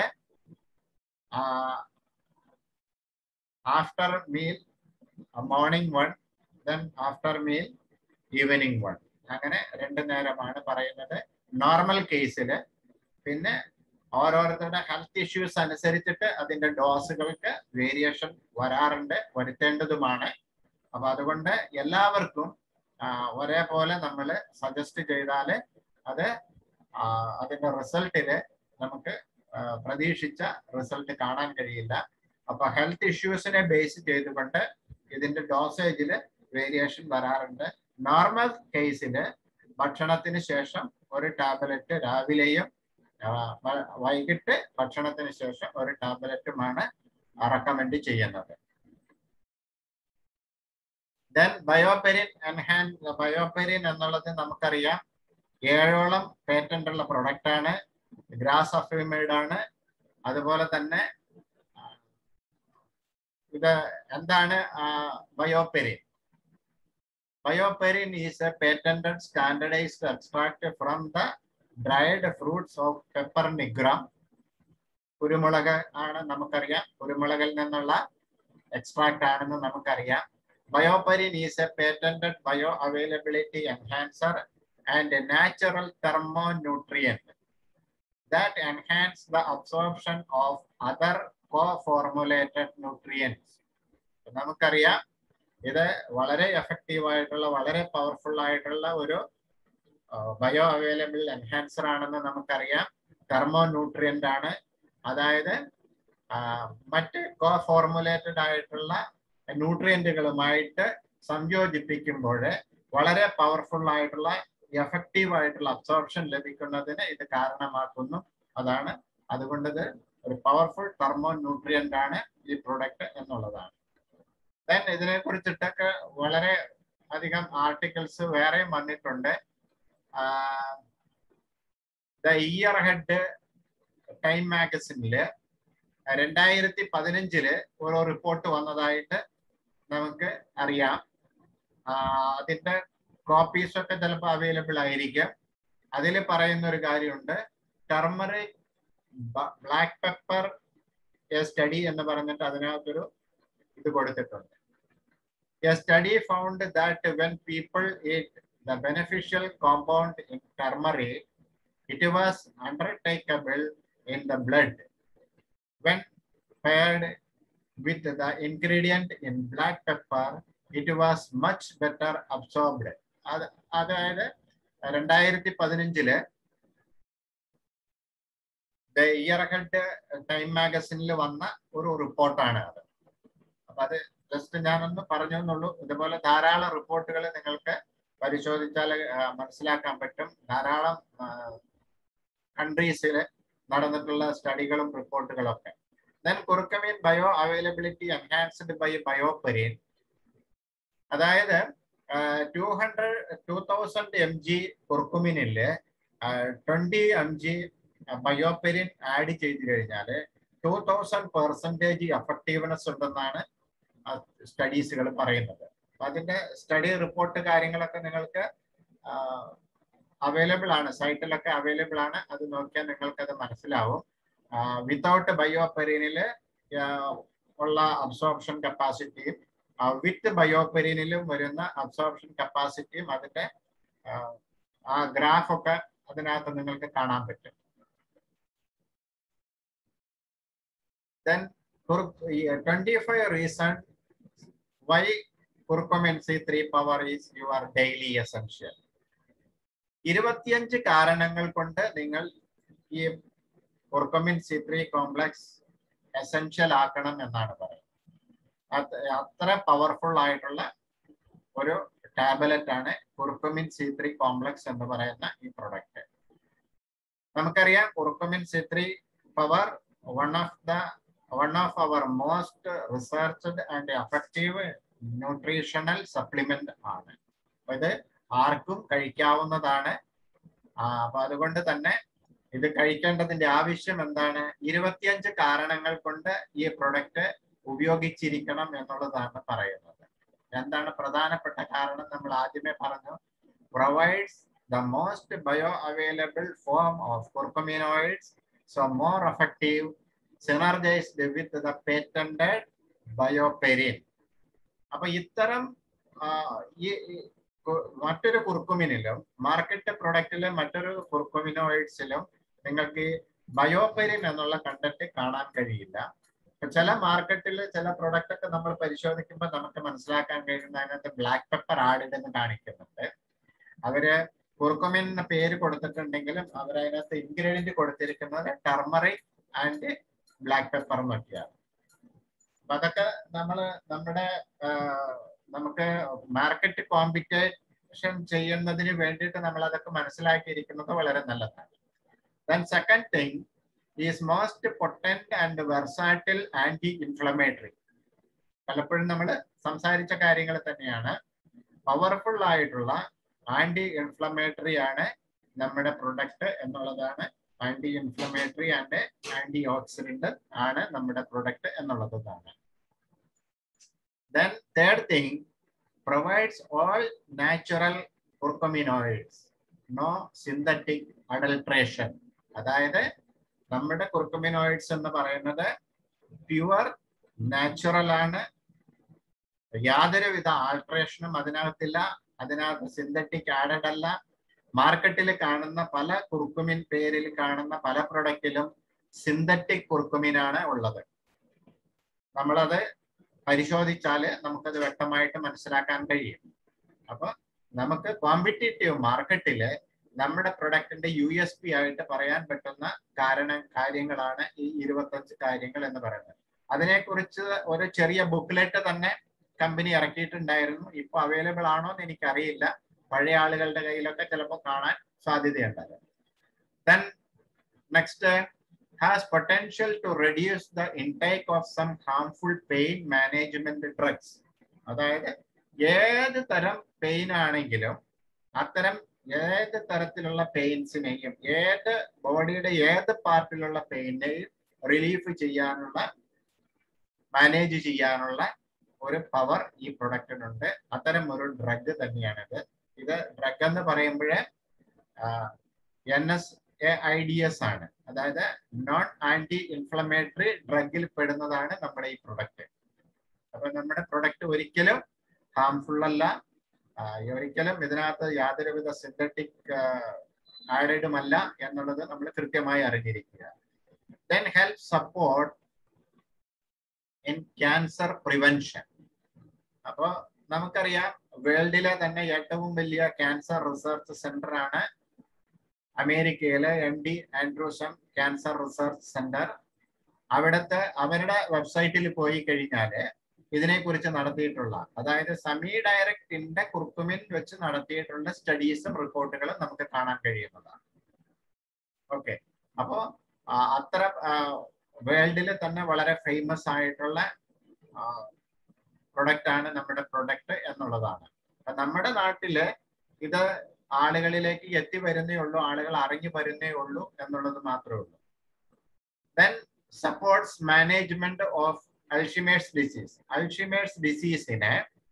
after meal morning one then after meal evening one അങ്ങനെ രണ്ട് നേരമാണ് പറയുന്നത് നോർമൽ കേസിൽ പിന്നെ ഓരോരുത്തരുടെ ഹെൽത്ത് ഇഷ്യൂസ് അനുസരിച്ചിട്ട് അതിന്റെ ഡോസുകൾക്ക് വേരിയേഷൻ വരാറുണ്ട് വരുത്തേണ്ടതുമാണ് അപ്പൊ അതുകൊണ്ട് എല്ലാവർക്കും ഒരേപോലെ നമ്മൾ സജസ്റ്റ് ചെയ്താൽ അത് അതിന്റെ റിസൾട്ടില് നമുക്ക് പ്രതീക്ഷിച്ച റിസൾട്ട് കാണാൻ കഴിയില്ല അപ്പൊ ഹെൽത്ത് ഇഷ്യൂസിനെ ബേസ് ചെയ്തുകൊണ്ട് ഇതിന്റെ ഡോസേജിൽ വേരിയേഷൻ വരാറുണ്ട് നോർമൽ കേസിൽ ഭക്ഷണത്തിന് ശേഷം ഒരു ടാബ്ലറ്റ് രാവിലെയും വൈകിട്ട് ഭക്ഷണത്തിന് ശേഷം ഒരു ടാബ്ലറ്റുമാണ് റെക്കമെൻഡ് ചെയ്യുന്നത് ദെൻ ബയോപെരിൻ എൻഹാൻ ബയോപെരിൻ എന്നുള്ളത് നമുക്കറിയാം ഏഴോളം പേറ്റന്റ് ഉള്ള പ്രൊഡക്റ്റ് ആണ് ഗ്രാസ് അഫിമൈഡ് ആണ് അതുപോലെ തന്നെ ഇത് എന്താണ് BioPerine BioPerine is a patented standardised extract from the dried fruits of pepper nigrum കുരുമുളക് ആണ് നമുക്കറിയാം കുരുമുളകിൽ നിന്നുള്ള എക്സ്ട്രാക്ട് ആണെന്ന് നമുക്കറിയാം BioPerine is a patented bio availability enhancer and a natural thermonutrient that enhance the absorption of other co-formulated nutrients. നമുക്കറിയാം ഇത് വളരെ എഫക്റ്റീവ് ആയിട്ടുള്ള വളരെ പവർഫുൾ ആയിട്ടുള്ള ഒരു ബയോ അവൈലബിൾ എൻഹാൻസർ ആണെന്ന് നമുക്കറിയാം തെർമോ ന്യൂട്രിയന്റ് ആണ് അതായത് മറ്റ് കോ ഫോർമുലേറ്റഡ് ആയിട്ടുള്ള ന്യൂട്രിയന്റുകളുമായിട്ട് സംയോജിപ്പിക്കുമ്പോൾ വളരെ പവർഫുൾ ആയിട്ടുള്ള എഫക്റ്റീവ് ആയിട്ടുള്ള അബ്സോർപ്ഷൻ ലഭിക്കുന്നതിന് ഇത് കാരണമാക്കുന്നു അതാണ് അതുകൊണ്ട് ഇത് ഒരു പവർഫുൾ തെർമോ ന്യൂട്രിയന്റ് ആണ് ഈ പ്രൊഡക്റ്റ് എന്നുള്ളതാണ് ദെൻ ഇതിനെ കുറിച്ചിട്ടൊക്കെ വളരെ അധികം ആർട്ടിക്കിൾസ് വേറെയും വന്നിട്ടുണ്ട് ദ ഇയർ ഹെഡ് ടൈം മാഗസിനില് രണ്ടായിരത്തി പതിനഞ്ചില് ഓരോ റിപ്പോർട്ട് വന്നതായിട്ട് നമുക്ക് അറിയാം അതിന്റെ കോപ്പീസ് ഒക്കെ ചിലപ്പോൾ അവൈലബിൾ ആയിരിക്കും അതിൽ പറയുന്ന ഒരു കാര്യമുണ്ട് ടർമറിക് ബ്ലാക്ക് പെപ്പർ സ്റ്റഡി എന്ന് പറഞ്ഞിട്ട് അതിനകത്തൊരു ഇത് കൊടുത്തിട്ടുണ്ട് a study found that when people eat the beneficial compound in turmeric it was undetectable in the blood when paired with the ingredient in black pepper it was much better absorbed അത് അതായത് രണ്ടായിരത്തി പതിനഞ്ചില് year head Time മാഗസിനിൽ വന്ന ഒരു റിപ്പോർട്ടാണ് അത് അപ്പൊ അത് ജസ്റ്റ് ഞാനൊന്ന് പറഞ്ഞു എന്നുള്ളൂ ഇതുപോലെ ധാരാളം റിപ്പോർട്ടുകൾ നിങ്ങൾക്ക് പരിശോധിച്ചാൽ മനസ്സിലാക്കാൻ പറ്റും ധാരാളം കൺട്രീസിൽ നടന്നിട്ടുള്ള സ്റ്റഡികളും റിപ്പോർട്ടുകളും ഒക്കെ then curcumin bio availability enhanced by BioPerine അതായത് two hundred two thousand M G കുർക്കുമിനില് twenty M G BioPerine add ചെയ്ത് കഴിഞ്ഞാൽ ടു തൗസൻഡ് പെർസെൻറ്റേജ് എഫക്റ്റീവ്നെസ് ഉണ്ടെന്നാണ് സ്റ്റഡീസുകൾ പറയുന്നത് അപ്പൊ അതിന്റെ സ്റ്റഡി റിപ്പോർട്ട് കാര്യങ്ങളൊക്കെ നിങ്ങൾക്ക് അവൈലബിൾ ആണ് സൈറ്റിലൊക്കെ അവൈലബിൾ ആണ് അത് നോക്കിയാൽ നിങ്ങൾക്ക് അത് മനസ്സിലാവും വിത്തൗട്ട് ബയോപെരിനില് ഉള്ള അബ്സോർപ്ഷൻ കപ്പാസിറ്റിയും വിത്ത് ബയോപെരിനിലും വരുന്ന അബ്സോർപ്ഷൻ കപ്പാസിറ്റിയും അതിന്റെ ആ ഗ്രാഫ് ഒക്കെ അതിനകത്ത് നിങ്ങൾക്ക് കാണാൻ പറ്റും then twenty five reason why curcumin C three power is your daily essential ഇരുപത്തിയഞ്ച് കാരണങ്ങൾ കൊണ്ട് നിങ്ങൾ ഈ curcumin C three complex essential ആക്കണം എന്നാണ് പറയുന്നത് അത്ര പവർഫുൾ ആയിട്ടുള്ള ഒരു ടാബ്ലറ്റ് ആണ് കുർക്കുമിൻ സി ത്രീ കോംപ്ലക്സ് എന്ന് പറയുന്ന ഈ പ്രൊഡക്റ്റ് നമുക്കറിയാം curcumin C three power one of the one of our most researched and effective nutritional supplement ആണ് ഇത് ആർക്കും കഴിക്കാവുന്നതാണ് അപ്പൊ അതുകൊണ്ട് തന്നെ ഇത് കഴിക്കേണ്ടതിന്റെ ആവശ്യം എന്താണ് ഇരുപത്തിയഞ്ച് കാരണങ്ങൾ കൊണ്ട് ഈ പ്രൊഡക്റ്റ് ഉപയോഗിച്ചിരിക്കണം എന്നുള്ളതാണ് പറയുന്നത് എന്താണ് പ്രധാനപ്പെട്ട കാരണം നമ്മൾ ആദ്യമേ പറഞ്ഞു provides the most bio available form of curcuminoids so more effective synergised with the patented BioPerine അപ്പൊ ഇത്തരം ഈ മറ്റൊരു കുർക്കുമിനിലും മാർക്കറ്റ് പ്രൊഡക്റ്റിലെ മറ്റൊരു കുർക്കുമിനോയിഡ്സിലും നിങ്ങൾക്ക് ബയോപെരിൻ എന്നുള്ള കണ്ടന്റ് കാണാൻ കഴിയില്ല ചില മാർക്കറ്റിൽ ചില പ്രൊഡക്റ്റ് ഒക്കെ നമ്മൾ പരിശോധിക്കുമ്പോൾ നമുക്ക് മനസ്സിലാക്കാൻ കഴിയുന്ന അതിനകത്ത് ബ്ലാക്ക് പെപ്പർ ആഡിലെന്ന് കാണിക്കുന്നുണ്ട് അവര് കുർക്കുമിൻ എന്ന പേര് കൊടുത്തിട്ടുണ്ടെങ്കിലും അവരതിനകത്ത് ഇൻഗ്രീഡിയന്റ് കൊടുത്തിരിക്കുന്നത് ടർമറിക് ആൻഡ് ബ്ലാക്ക് പെപ്പർ എന്നൊക്കെയാണ് അപ്പൊ അതൊക്കെ നമ്മൾ നമ്മുടെ നമുക്ക് മാർക്കറ്റ് കോമ്പറ്റീഷൻ ചെയ്യുന്നതിന് വേണ്ടിയിട്ട് നമ്മൾ അതൊക്കെ മനസ്സിലാക്കിയിരിക്കുന്നത് വളരെ നല്ലതാണ് then second thing is most potent and versatile anti inflammatory പലപ്പോഴും നമ്മൾ സംസാരിച്ച കാര്യങ്ങൾ തന്നെയാണ് പവർഫുൾ ആയിട്ടുള്ള ആന്റി ഇൻഫ്ലമേറ്ററി ആണ് നമ്മുടെ പ്രൊഡക്റ്റ് എന്നുള്ളതാണ് anti inflammatory and antioxidant ആണ് നമ്മുടെ പ്രൊഡക്റ്റ് എന്നുള്ളതാണ് then third thing provides all natural curcuminoids no synthetic adulteration അതായത് നമ്മുടെ കുർക്കുമിനോയിഡ്സ് എന്ന് പറയുന്നത് പ്യുവർ നാച്ചുറൽ ആണ് യാതൊരുവിധ ആൾട്രേഷനും അതിനകത്തില്ല അതിനകത്ത് സിന്തറ്റിക് ആഡഡ് അല്ല മാർക്കറ്റിൽ കാണുന്ന പല കുർക്കുമിൻ പേരിൽ കാണുന്ന പല പ്രൊഡക്റ്റിലും സിന്തറ്റിക് കുർക്കുമിൻ ആണ് ഉള്ളത് നമ്മളത് പരിശോധിച്ചാല് നമുക്കത് വ്യക്തമായിട്ട് മനസ്സിലാക്കാൻ കഴിയും അപ്പൊ നമുക്ക് കോമ്പറ്റേറ്റീവ് മാർക്കറ്റില് നമ്മുടെ പ്രൊഡക്റ്റിന്റെ യു എസ് പി ആയിട്ട് പറയാൻ പറ്റുന്ന കാരണ കാര്യങ്ങളാണ് ഈ ഇരുപത്തഞ്ച് കാര്യങ്ങൾ എന്ന് പറയുന്നത് അതിനെക്കുറിച്ച് ഒരു ചെറിയ ബുക്ക്ലെറ്റ് തന്നെ കമ്പനി ഇറക്കിയിട്ടുണ്ടായിരുന്നു ഇപ്പൊ അവൈലബിൾ ആണോ എന്ന് എനിക്കറിയില്ല പഴയ ആളുകളുടെ കയ്യിലൊക്കെ ചിലപ്പോൾ കാണാൻ സാധ്യതയുണ്ടല്ലോ then next has potential to reduce the intake of some harmful pain management drugs അതായത് ഏത് തരം പെയിൻ ആണെങ്കിലും അത്തരം ഏത് തരത്തിലുള്ള പെയിൻസിനെയും ഏത് ബോഡിയുടെ ഏത് പാർട്ടിലുള്ള പെയിനെയും റിലീഫ് ചെയ്യാനുള്ള മാനേജ് ചെയ്യാനുള്ള ഒരു പവർ ഈ പ്രൊഡക്റ്റിനുണ്ട് അത്തരം ഒരു ഡ്രഗ് തന്നെയാണിത് ഇത് ഡ്രഗ് എന്ന് പറയുമ്പോഴേ N S A I D S ആണ് അതായത് നോൺ ആന്റി ഇൻഫ്ലമേറ്ററി ഡ്രഗിൽ പെടുന്നതാണ് നമ്മുടെ ഈ പ്രൊഡക്റ്റ് അപ്പൊ നമ്മുടെ പ്രൊഡക്റ്റ് ഒരിക്കലും ഹാംഫുൾ അല്ല ഒരിക്കലും ഇതിനകത്ത് യാതൊരുവിധ സിന്തറ്റിക് ആഡഡുമല്ല എന്നുള്ളത് നമ്മൾ കൃത്യമായി അറിഞ്ഞിരിക്കുക then help support in cancer prevention അപ്പോൾ നമുക്കറിയാം വേൾഡിലെ തന്നെ ഏറ്റവും വലിയ ക്യാൻസർ റിസർച്ച് സെന്റർ ആണ് അമേരിക്കയിലെ M D Anderson cancer research centre അവിടുത്തെ അവരുടെ വെബ്സൈറ്റിൽ പോയി കഴിഞ്ഞാല് ഇതിനെക്കുറിച്ച് നടത്തിയിട്ടുള്ള അതായത് സമി ഡയറക്റ്റിന്റെ കുർക്കുമിൻ വെച്ച് നടത്തിയിട്ടുള്ള സ്റ്റഡീസും റിപ്പോർട്ടുകളും നമുക്ക് കാണാൻ കഴിയുന്നതാണ് ഓക്കെ അപ്പോ അത്ര വേൾഡിൽ തന്നെ വളരെ ഫേമസ് ആയിട്ടുള്ള പ്രൊഡക്റ്റ് ആണ് നമ്മുടെ പ്രൊഡക്റ്റ് എന്നുള്ളതാണ് അപ്പൊ നമ്മുടെ നാട്ടില് ഇത് ആളുകളിലേക്ക് എത്തി വരുന്നേ ഉള്ളൂ ആളുകൾ അറിഞ്ഞു വരുന്നേ ഉള്ളൂ എന്നുള്ളത് മാത്രമേ ഉള്ളൂ then supports management of Alzheimer's disease Alzheimer's ഡിസീസിനെ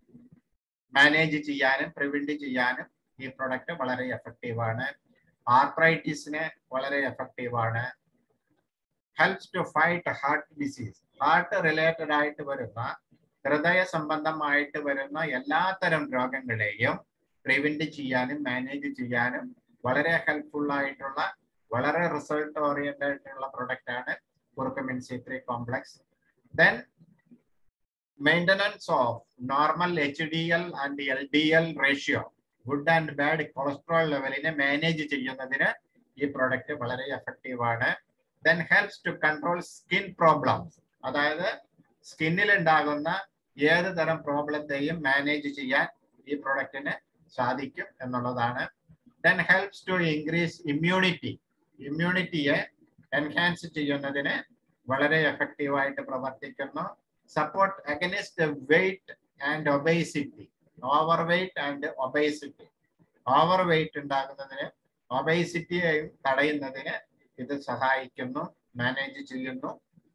മാനേജ് ചെയ്യാനും പ്രിവെന്റ് ചെയ്യാനും ഈ പ്രൊഡക്റ്റ് വളരെ എഫക്റ്റീവ് ആണ് ആർത്രൈറ്റിസിന് വളരെ എഫക്റ്റീവ് ആണ് helps to fight heart disease heart related ആയിട്ട് വരുന്ന ഹൃദയ സംബന്ധമായിട്ട് വരുന്ന എല്ലാത്തരം രോഗങ്ങളെയും പ്രിവെന്റ് ചെയ്യാനും മാനേജ് ചെയ്യാനും വളരെ ഹെൽപ്ഫുൾ ആയിട്ടുള്ള വളരെ റിസൾട്ട് ഓറിയന്റഡ് ആയിട്ടുള്ള പ്രൊഡക്റ്റ് ആണ് curcumin C three complex then maintenance of normal H D L and L D L ratio good and bad cholesterol ലെവലിനെ മാനേജ് ചെയ്യുന്നതിന് ഈ പ്രൊഡക്റ്റ് വളരെ എഫക്റ്റീവ് ആണ് then helps to control skin problems അതായത് സ്കിന്നിൽ ഉണ്ടാകുന്ന ഏത് തരം പ്രോബ്ലത്തെയും മാനേജ് ചെയ്യാൻ ഈ പ്രൊഡക്റ്റിന് സാധിക്കും എന്നുള്ളതാണ് then helps to increase immunity ഇമ്മ്യൂണിറ്റിയെ എൻഹാൻസ് ചെയ്യുന്നതിന് വളരെ എഫക്റ്റീവായിട്ട് പ്രവർത്തിക്കുന്നു support against weight and obesity overweight and obesity overweight ഉണ്ടാകുന്നതിന് ഒബേസിറ്റിയെയും തടയുന്നതിന് ഇത് സഹായിക്കുന്നു മാനേജ് ചെയ്യുന്നു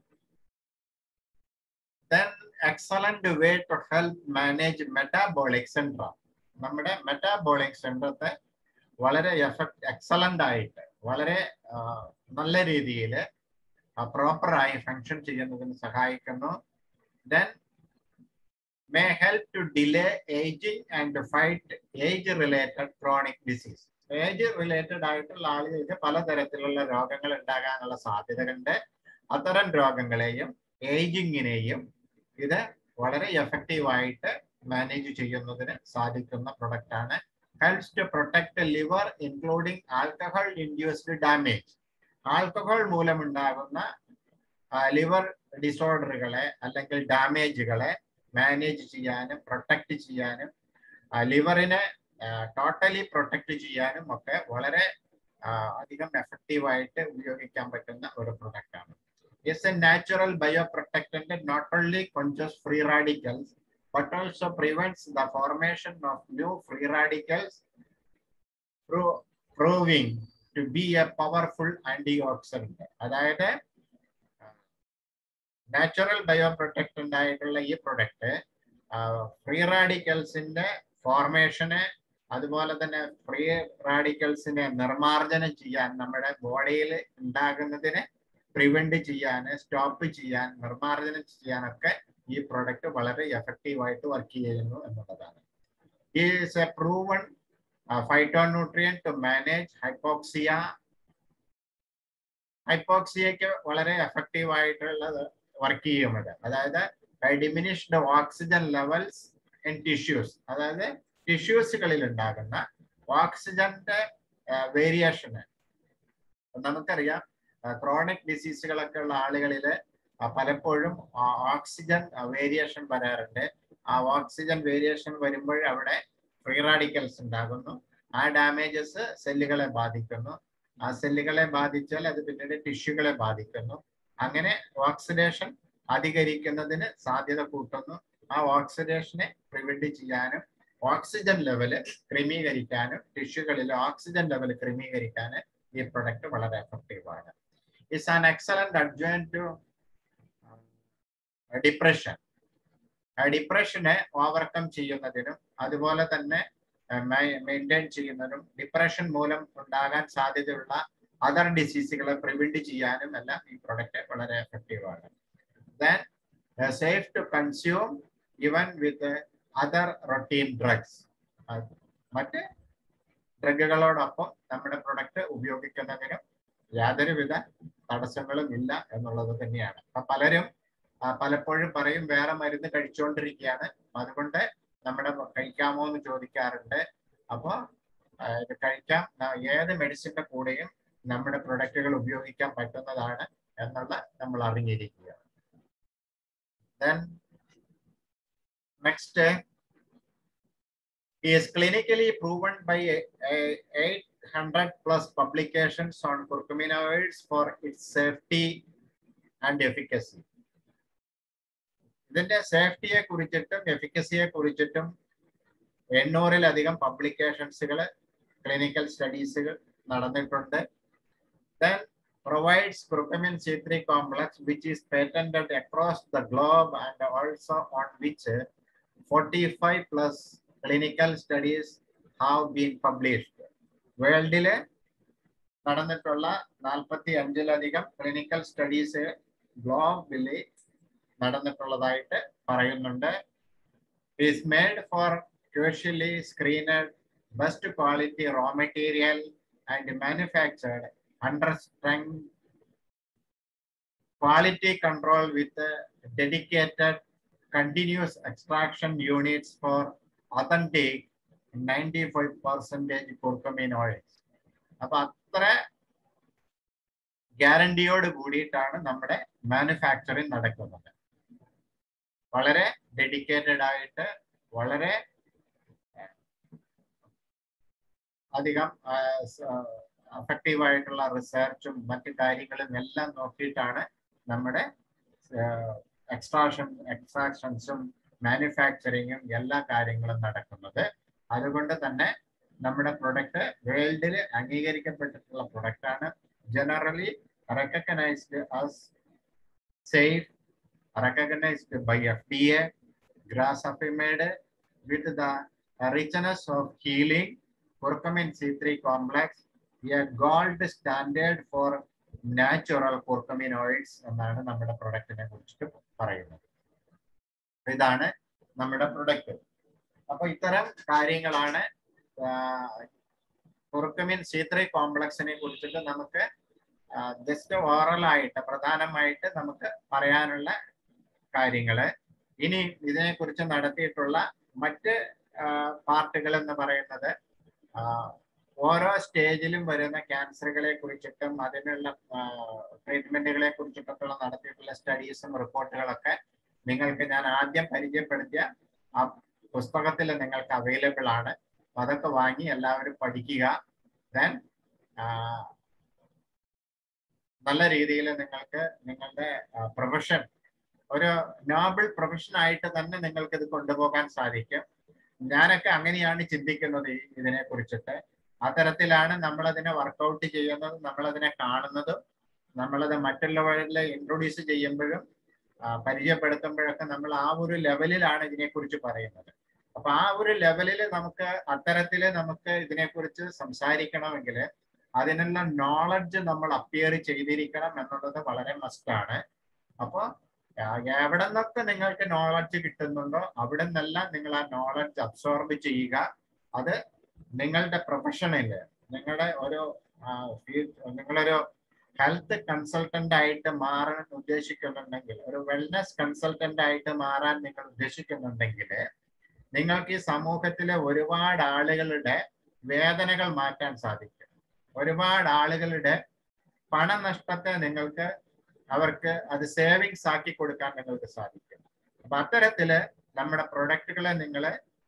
then excellent way to help manage metabolic syndrome നമ്മുടെ മെറ്റാബോളിക് സിൻഡ്രത്തെ വളരെ എഫക്ട് എക്സലന്റ് ആയിട്ട് വളരെ നല്ല രീതിയിൽ പ്രോപ്പറായി ഫങ്ഷൻ ചെയ്യുന്നതിന് സഹായിക്കുന്നു then may help to delay ageing and fight age related chronic disease age related ആയിട്ടുള്ള ആളുകൾക്ക് പലതരത്തിലുള്ള രോഗങ്ങൾ ഉണ്ടാകാനുള്ള സാധ്യതകളുണ്ട് അത്തരം രോഗങ്ങളെയും ഏജിങ്ങിനെയും ഇത് വളരെ എഫക്റ്റീവായിട്ട് മാനേജ് ചെയ്യുന്നതിന് സാധിക്കുന്ന പ്രൊഡക്റ്റ് ആണ് helps to protect liver including alcohol induced damage alcohol മൂലമുണ്ടാകുന്ന ലിവർ ഡിസോർഡറുകളെ അല്ലെങ്കിൽ ഡാമേജുകളെ മാനേജ് ചെയ്യാനും പ്രൊട്ടക്ട് ചെയ്യാനും ലിവറിനെ ടോട്ടലി പ്രൊട്ടക്ട് ചെയ്യാനും ഒക്കെ വളരെ അധികം എഫക്റ്റീവായിട്ട് ഉപയോഗിക്കാൻ പറ്റുന്ന ഒരു പ്രൊഡക്റ്റ് ആണ് is a natural bioprotectant not only quenches free radicals but also prevents the formation of new free radicals, pro proving to be a powerful antioxidant. അതായത് നാച്ചുറൽ ബയോപ്രൊട്ടക്റ്റന്റ് ആയിട്ടുള്ള ഈ പ്രൊഡക്റ്റ് ഫ്രീ റാഡിക്കൽസിന്റെ ഫോർമേഷന് അതുപോലെ തന്നെ ഫ്രീ റാഡിക്കൽസിനെ നിർമാർജനം ചെയ്യാൻ നമ്മുടെ ബോഡിയിൽ ഉണ്ടാകുന്നതിന് പ്രിവെന്റ് ചെയ്യാൻ സ്റ്റോപ്പ് ചെയ്യാൻ നിർമ്മാർജ്ജനം ചെയ്യാനൊക്കെ ഈ പ്രൊഡക്റ്റ് വളരെ എഫക്റ്റീവ് ആയിട്ട് വർക്ക് ചെയ്യുന്നു എന്നുള്ളതാണ് is a proven phytonutrient to manage hypoxia ഹൈപ്പോക്സിയക്ക് വളരെ എഫക്റ്റീവ് ആയിട്ടുള്ളത് വർക്ക് ചെയ്യുന്നത് അതായത് diminished oxygen levels in tissues അതായത് ടിഷ്യൂസുകളിൽ ഉണ്ടാകുന്ന ഓക്സിജന്റെ വേരിയേഷന് നമുക്കറിയാം ക്രോണിക് ഡിസീസുകളൊക്കെ ഉള്ള ആളുകളിൽ പലപ്പോഴും ഓക്സിജൻ വേരിയേഷൻ വരാറുണ്ട് ആ ഓക്സിജൻ വേരിയേഷൻ വരുമ്പോൾ അവിടെ ഫ്രീ റാഡിക്കൽസ് ഉണ്ടാകുന്നു ആ ഡാമേജസ് സെല്ലുകളെ ബാധിക്കുന്നു ആ സെല്ലുകളെ ബാധിച്ചാൽ അത് പിന്നീട് ടിഷ്യൂകളെ ബാധിക്കുന്നു അങ്ങനെ ഓക്സിഡേഷൻ അധികരിക്കുന്നതിന് സാധ്യത കൂട്ടുന്നു ആ ഓക്സിഡേഷനെ പ്രിവെന്റ് ചെയ്യാനും ഓക്സിജൻ ലെവല് ക്രമീകരിക്കാനും ടിഷ്യൂകളിൽ ഓക്സിജൻ ലെവൽ ക്രമീകരിക്കാനും ഈ പ്രൊഡക്റ്റ് വളരെ എഫക്റ്റീവ് ആണ് it's an excellent adjunct to depression ഡിപ്രഷനെ ഓവർകം ചെയ്യുന്നതിനും അതുപോലെ തന്നെ മെയിൻറ്റെയിൻ ചെയ്യുന്നതിനും ഡിപ്രഷൻ മൂലം ഉണ്ടാകാൻ സാധ്യതയുള്ള അതർ ഡിസീസുകളെ പ്രിവെന്റ് ചെയ്യാനും എല്ലാം ഈ പ്രൊഡക്റ്റ് വളരെ എഫക്റ്റീവ് ആണ് then safe to consume even with other routine drugs മറ്റ് ഡ്രഗുകളോടൊപ്പം നമ്മുടെ പ്രൊഡക്റ്റ് ഉപയോഗിക്കുന്നതിനും യാതൊരുവിധ തടസ്സങ്ങളും ഇല്ല എന്നുള്ളത് തന്നെയാണ് അപ്പൊ പലരും പലപ്പോഴും പറയും വേറെ മരുന്ന് കഴിച്ചുകൊണ്ടിരിക്കുകയാണ് അതുകൊണ്ട് നമ്മുടെ കഴിക്കാമോ എന്ന് ചോദിക്കാറുണ്ട് അപ്പോൾ ഇത് കഴിക്കാം ഏത് മെഡിസിന്റെ കൂടെയും നമ്മുടെ പ്രൊഡക്റ്റുകൾ ഉപയോഗിക്കാൻ പറ്റുന്നതാണ് എന്നുള്ള നമ്മൾ അറിഞ്ഞിരിക്കുക then next is clinically proven by a, a 800 plus publications on curcuminoids for its safety and efficacy. ഇതിന്റെ സേഫ്റ്റിയെ കുറിച്ചിട്ടും എഫിക്കസിയെ കുറിച്ചിട്ടും എണ്ണൂറിലധികം പബ്ലിക്കേഷൻസുകൾ ക്ലിനിക്കൽ സ്റ്റഡീസുകൾ നടന്നിട്ടുണ്ട് then provides curcumin C3 complex which is patented across the globe and also on which 45 plus clinical studies have been published. വേൾഡിലെ നടന്നിട്ടുള്ള നാൽപ്പത്തി അഞ്ചിലധികം clinical studies ഗ്ലോബിലി നടന്നിട്ടുള്ളതായിട്ട് പറയുന്നുണ്ട് is made for crucially screened best quality raw material and manufactured under strength quality control with uh, dedicated continuous extraction units for authentic 95 percentage curcumin oils. അപ്പൊ അത്ര ഗ്യാരണ്ടിയോട് കൂടിയിട്ടാണ് നമ്മുടെ manufacturing നടക്കുന്നത് വളരെ ഡെഡിക്കേറ്റഡ് ആയിട്ട് വളരെ അധികം അഫക്റ്റീവ് ആയിട്ടുള്ള റിസർച്ചും മറ്റു കാര്യങ്ങളും എല്ലാം നോക്കിയിട്ടാണ് നമ്മുടെ എക്സ്ട്രാഷൻ എക്സ്ട്രാക്ഷൻസും മാനുഫാക്ചറിങ്ങും എല്ലാ കാര്യങ്ങളും നടക്കുന്നത് അതുകൊണ്ട് തന്നെ നമ്മുടെ പ്രൊഡക്റ്റ് വേൾഡിൽ അംഗീകരിക്കപ്പെട്ടിട്ടുള്ള പ്രൊഡക്റ്റ് ആണ് generally recognised as safe recognized by FDA, grassafimide with the richness of healing, curcumin C3 complex, a gold standard for natural curcumin oils എന്നാണ് നമ്മുടെ പ്രൊഡക്റ്റിനെ കുറിച്ചിട്ട് പറയുന്നത് ഇതാണ് നമ്മുടെ പ്രൊഡക്റ്റ് അപ്പൊ ഇത്തരം കാര്യങ്ങളാണ് കുറുക്കമിൻ സി ത്രീ കോംപ്ലക്സിനെ കുറിച്ചിട്ട് നമുക്ക് ജസ്റ്റ് ഓറൽ ആയിട്ട് പ്രധാനമായിട്ട് നമുക്ക് പറയാനുള്ള കാര്യങ്ങള് ഇനി ഇതിനെക്കുറിച്ച് നടത്തിയിട്ടുള്ള മറ്റ് പാർട്ടുകൾ എന്ന് പറയുന്നത് ഓരോ സ്റ്റേജിലും വരുന്ന ക്യാൻസറുകളെ കുറിച്ചിട്ടും അതിനുള്ള ട്രീറ്റ്മെന്റുകളെ കുറിച്ചിട്ടൊക്കെയുള്ള നടത്തിയിട്ടുള്ള സ്റ്റഡീസും റിപ്പോർട്ടുകളൊക്കെ നിങ്ങൾക്ക് ഞാൻ ആദ്യം പരിചയപ്പെടുത്തിയ ആ പുസ്തകത്തിൽ നിങ്ങൾക്ക് അവൈലബിൾ ആണ് അതൊക്കെ വാങ്ങി എല്ലാവരും പഠിക്കുക ദെൻ നല്ല രീതിയിൽ നിങ്ങൾക്ക് നിങ്ങളുടെ പ്രൊഫഷൻ ഒരു നോബിൾ പ്രൊഫഷൻ ആയിട്ട് തന്നെ നിങ്ങൾക്ക് ഇത് കൊണ്ടുപോകാൻ സാധിക്കും ഞാനൊക്കെ അങ്ങനെയാണ് ചിന്തിക്കുന്നത് ഈ ഇതിനെ കുറിച്ചിട്ട് അത്തരത്തിലാണ് നമ്മളതിനെ വർക്കൗട്ട് ചെയ്യുന്നതും നമ്മളതിനെ കാണുന്നതും നമ്മളത് മറ്റുള്ളവരിൽ ഇൻട്രൊഡ്യൂസ് ചെയ്യുമ്പോഴും പരിചയപ്പെടുത്തുമ്പോഴൊക്കെ നമ്മൾ ആ ഒരു ലെവലിലാണ് ഇതിനെക്കുറിച്ച് പറയുന്നത് അപ്പൊ ആ ഒരു ലെവലിൽ നമുക്ക് അത്തരത്തില് നമുക്ക് ഇതിനെക്കുറിച്ച് സംസാരിക്കണമെങ്കിൽ അതിനുള്ള നോളജ് നമ്മൾ അപ്പിയർ ചെയ്തിരിക്കണം എന്നുള്ളത് വളരെ മസ്റ്റാണ് അപ്പോൾ എവിടെ നിന്നൊക്കെ നിങ്ങൾക്ക് നോളജ് കിട്ടുന്നുണ്ടോ അവിടെ നിന്നെല്ലാം നിങ്ങൾ ആ നോളജ് അബ്സോർബ് ചെയ്യുക അത് നിങ്ങളുടെ പ്രൊഫഷനില് നിങ്ങളുടെ ഒരു നിങ്ങളൊരു ഹെൽത്ത് കൺസൾട്ടന്റ് ആയിട്ട് മാറാൻ ഉദ്ദേശിക്കുന്നുണ്ടെങ്കിൽ ഒരു വെൽനസ് കൺസൾട്ടന്റ് ആയിട്ട് മാറാൻ നിങ്ങൾ ഉദ്ദേശിക്കുന്നുണ്ടെങ്കിൽ നിങ്ങൾക്ക് ഈ സമൂഹത്തിലെ ഒരുപാട് ആളുകളുടെ വേദനകൾ മാറ്റാൻ സാധിക്കും ഒരുപാട് ആളുകളുടെ പണനഷ്ടത്തെ നിങ്ങൾക്ക് അവർക്ക് അത് സേവിങ്സ് ആക്കി കൊടുക്കാൻ നിങ്ങൾക്ക് സാധിക്കും അപ്പൊ അത്തരത്തില് നമ്മുടെ പ്രൊഡക്റ്റുകളെ നിങ്ങൾ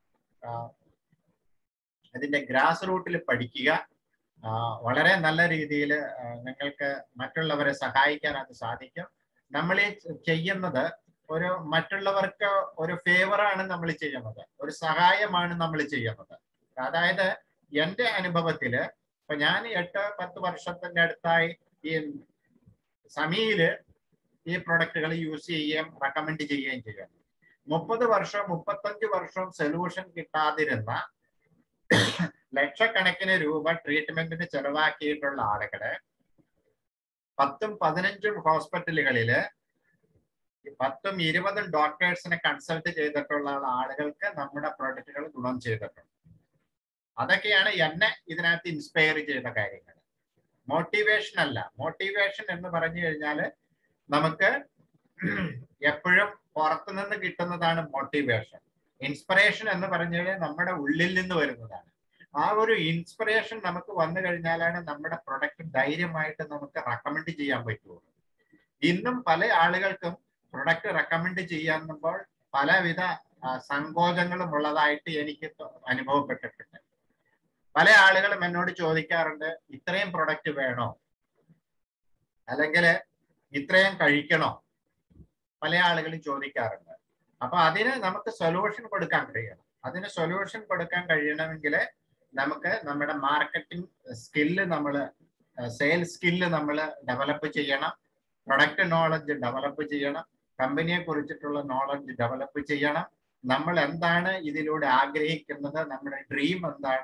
അതിന്റെ ഗ്രാസ് റൂട്ടിൽ പഠിക്കുക വളരെ നല്ല രീതിയിൽ നിങ്ങൾക്ക് മറ്റുള്ളവരെ സഹായിക്കാൻ അത് സാധിക്കും നമ്മൾ ഈ ചെയ്യുന്നത് ഒരു മറ്റുള്ളവർക്ക് ഒരു ഫേവറാണ് നമ്മൾ ചെയ്യുന്നത് ഒരു സഹായമാണ് നമ്മൾ ചെയ്യുന്നത് അതായത് എന്റെ അനുഭവത്തില് ഇപ്പൊ ഞാൻ എട്ട് പത്ത് വർഷത്തിന്റെ അടുത്തായി ഈ സമീല് ഈ പ്രൊഡക്റ്റുകൾ യൂസ് ചെയ്യുകയും റെക്കമെൻഡ് ചെയ്യുകയും ചെയ്യുന്നു മുപ്പത് വർഷം മുപ്പത്തഞ്ച് വർഷം സൊല്യൂഷൻ കിട്ടാതിരുന്ന ലക്ഷക്കണക്കിന് രൂപ ട്രീറ്റ്മെന്റിന് ചെലവാക്കിയിട്ടുള്ള ആളുകള് പത്തും പതിനഞ്ചും ഹോസ്പിറ്റലുകളില് പത്തും ഇരുപതും ഡോക്ടേഴ്സിനെ കൺസൾട്ട് ചെയ്തിട്ടുള്ള ആളുകൾക്ക് നമ്മുടെ പ്രൊഡക്റ്റുകൾ ഗുണം ചെയ്തിട്ടുണ്ട് അതൊക്കെയാണ് എന്നെ ഇതിനകത്ത് ഇൻസ്പയർ ചെയ്ത കാര്യങ്ങൾ മോട്ടിവേഷൻ അല്ല മോട്ടിവേഷൻ എന്ന് പറഞ്ഞു കഴിഞ്ഞാൽ നമുക്ക് എപ്പോഴും പുറത്തുനിന്ന് കിട്ടുന്നതാണ് മോട്ടിവേഷൻ ഇൻസ്പിറേഷൻ എന്ന് പറഞ്ഞു കഴിഞ്ഞാൽ നമ്മുടെ ഉള്ളിൽ നിന്ന് വരുന്നതാണ് ആ ഒരു ഇൻസ്പിറേഷൻ നമുക്ക് വന്നു കഴിഞ്ഞാലാണ് നമ്മുടെ പ്രൊഡക്റ്റ് ധൈര്യമായിട്ട് നമുക്ക് റെക്കമെൻഡ് ചെയ്യാൻ പറ്റുള്ളൂ ഇന്നും പല ആളുകൾക്കും പ്രൊഡക്റ്റ് റെക്കമെൻഡ് ചെയ്യാന്നുമ്പോൾ പലവിധ സങ്കോചങ്ങളും ഉള്ളതായിട്ട് എനിക്ക് അനുഭവപ്പെട്ടിട്ടുണ്ട് പല ആളുകളും എന്നോട് ചോദിക്കാറുണ്ട് ഇത്രയും പ്രൊഡക്റ്റ് വേണോ അല്ലെങ്കിൽ ഇത്രയും കഴിക്കണോ പല ആളുകളും ചോദിക്കാറുണ്ട് അപ്പൊ അതിന് നമുക്ക് സൊല്യൂഷൻ കൊടുക്കാൻ കഴിയണം അതിന് സൊല്യൂഷൻ കൊടുക്കാൻ കഴിയണമെങ്കിൽ നമുക്ക് നമ്മുടെ മാർക്കറ്റിംഗ് സ്കില്ല് നമ്മൾ സെയിൽസ് സ്കില്ല് നമ്മൾ ഡെവലപ്പ് ചെയ്യണം പ്രൊഡക്റ്റ് നോളജ് ഡെവലപ്പ് ചെയ്യണം കമ്പനിയെ കുറിച്ചിട്ടുള്ള നോളജ് ഡെവലപ്പ് ചെയ്യണം നമ്മൾ എന്താണ് ഇതിലൂടെ ആഗ്രഹിക്കുന്നത് നമ്മുടെ ഡ്രീം എന്താണ്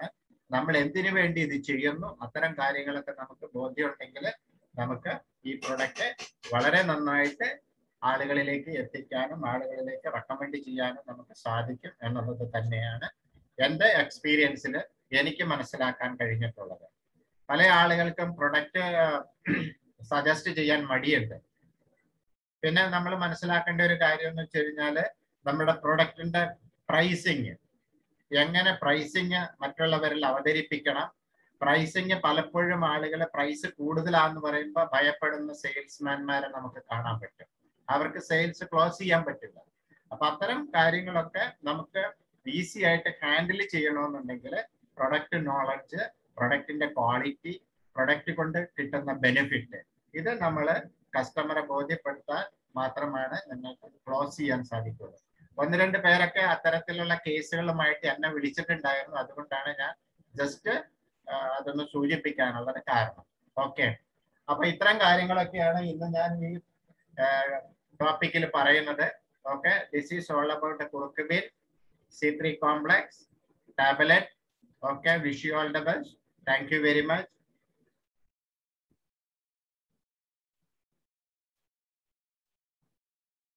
നമ്മൾ എന്തിനു വേണ്ടി ഇത് ചെയ്യുന്നു അത്തരം കാര്യങ്ങളൊക്കെ നമുക്ക് ബോധ്യമുണ്ടെങ്കിൽ നമുക്ക് ഈ പ്രൊഡക്റ്റ് വളരെ നന്നായിട്ട് ആളുകളിലേക്ക് എത്തിക്കാനും ആളുകളിലേക്ക് റെക്കമെൻഡ് ചെയ്യാനും നമുക്ക് സാധിക്കും എന്നുള്ളത് തന്നെയാണ് എൻ്റെ എക്സ്പീരിയൻസിൽ എനിക്ക് മനസ്സിലാക്കാൻ കഴിഞ്ഞിട്ടുള്ളത് പല ആളുകൾക്കും പ്രൊഡക്റ്റ് സജസ്റ്റ് ചെയ്യാൻ മടിയുണ്ട് പിന്നെ നമ്മൾ മനസ്സിലാക്കേണ്ട ഒരു കാര്യം എന്ന് വെച്ച് കഴിഞ്ഞാല് നമ്മുടെ പ്രൊഡക്റ്റിന്റെ പ്രൈസിങ് എങ്ങനെ പ്രൈസിങ് മറ്റുള്ളവരിൽ അവതരിപ്പിക്കണം പ്രൈസിങ് പലപ്പോഴും ആളുകൾ പ്രൈസ് കൂടുതലാന്ന് പറയുമ്പോൾ ഭയപ്പെടുന്ന സെയിൽസ്മാൻമാരെ നമുക്ക് കാണാൻ പറ്റും അവർക്ക് സെയിൽസ് ക്ലോസ് ചെയ്യാൻ പറ്റില്ല അപ്പൊ അത്തരം കാര്യങ്ങളൊക്കെ നമുക്ക് ഈസി ആയിട്ട് ഹാൻഡിൽ ചെയ്യണമെന്നുണ്ടെങ്കിൽ പ്രൊഡക്റ്റ് നോളജ് പ്രൊഡക്റ്റിന്റെ ക്വാളിറ്റി പ്രൊഡക്റ്റ് കൊണ്ട് കിട്ടുന്ന ബെനിഫിറ്റ് ഇത് നമ്മൾ കസ്റ്റമറെ ബോധ്യപ്പെടുത്താൻ മാത്രമാണ് നിങ്ങൾക്ക് ക്ലോസ് ചെയ്യാൻ സാധിക്കുള്ളൂ ഒന്ന് രണ്ട് പേരൊക്കെ അത്തരത്തിലുള്ള കേസുകളുമായിട്ട് എന്നെ വിളിച്ചിട്ടുണ്ടായിരുന്നു അതുകൊണ്ടാണ് ഞാൻ ജസ്റ്റ് അതൊന്ന് സൂചിപ്പിക്കാനുള്ളത് കാരണം ഓക്കെ അപ്പൊ ഇത്തരം കാര്യങ്ങളൊക്കെയാണ് ഇന്ന് ഞാൻ ഈ ടോപ്പിക്കിൽ പറയുന്നത് okay this is all about curcumin C three complex tablet okay wish you all the best thank you very much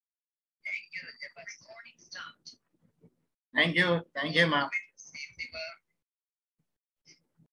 Thank you. Thank you, ma'am.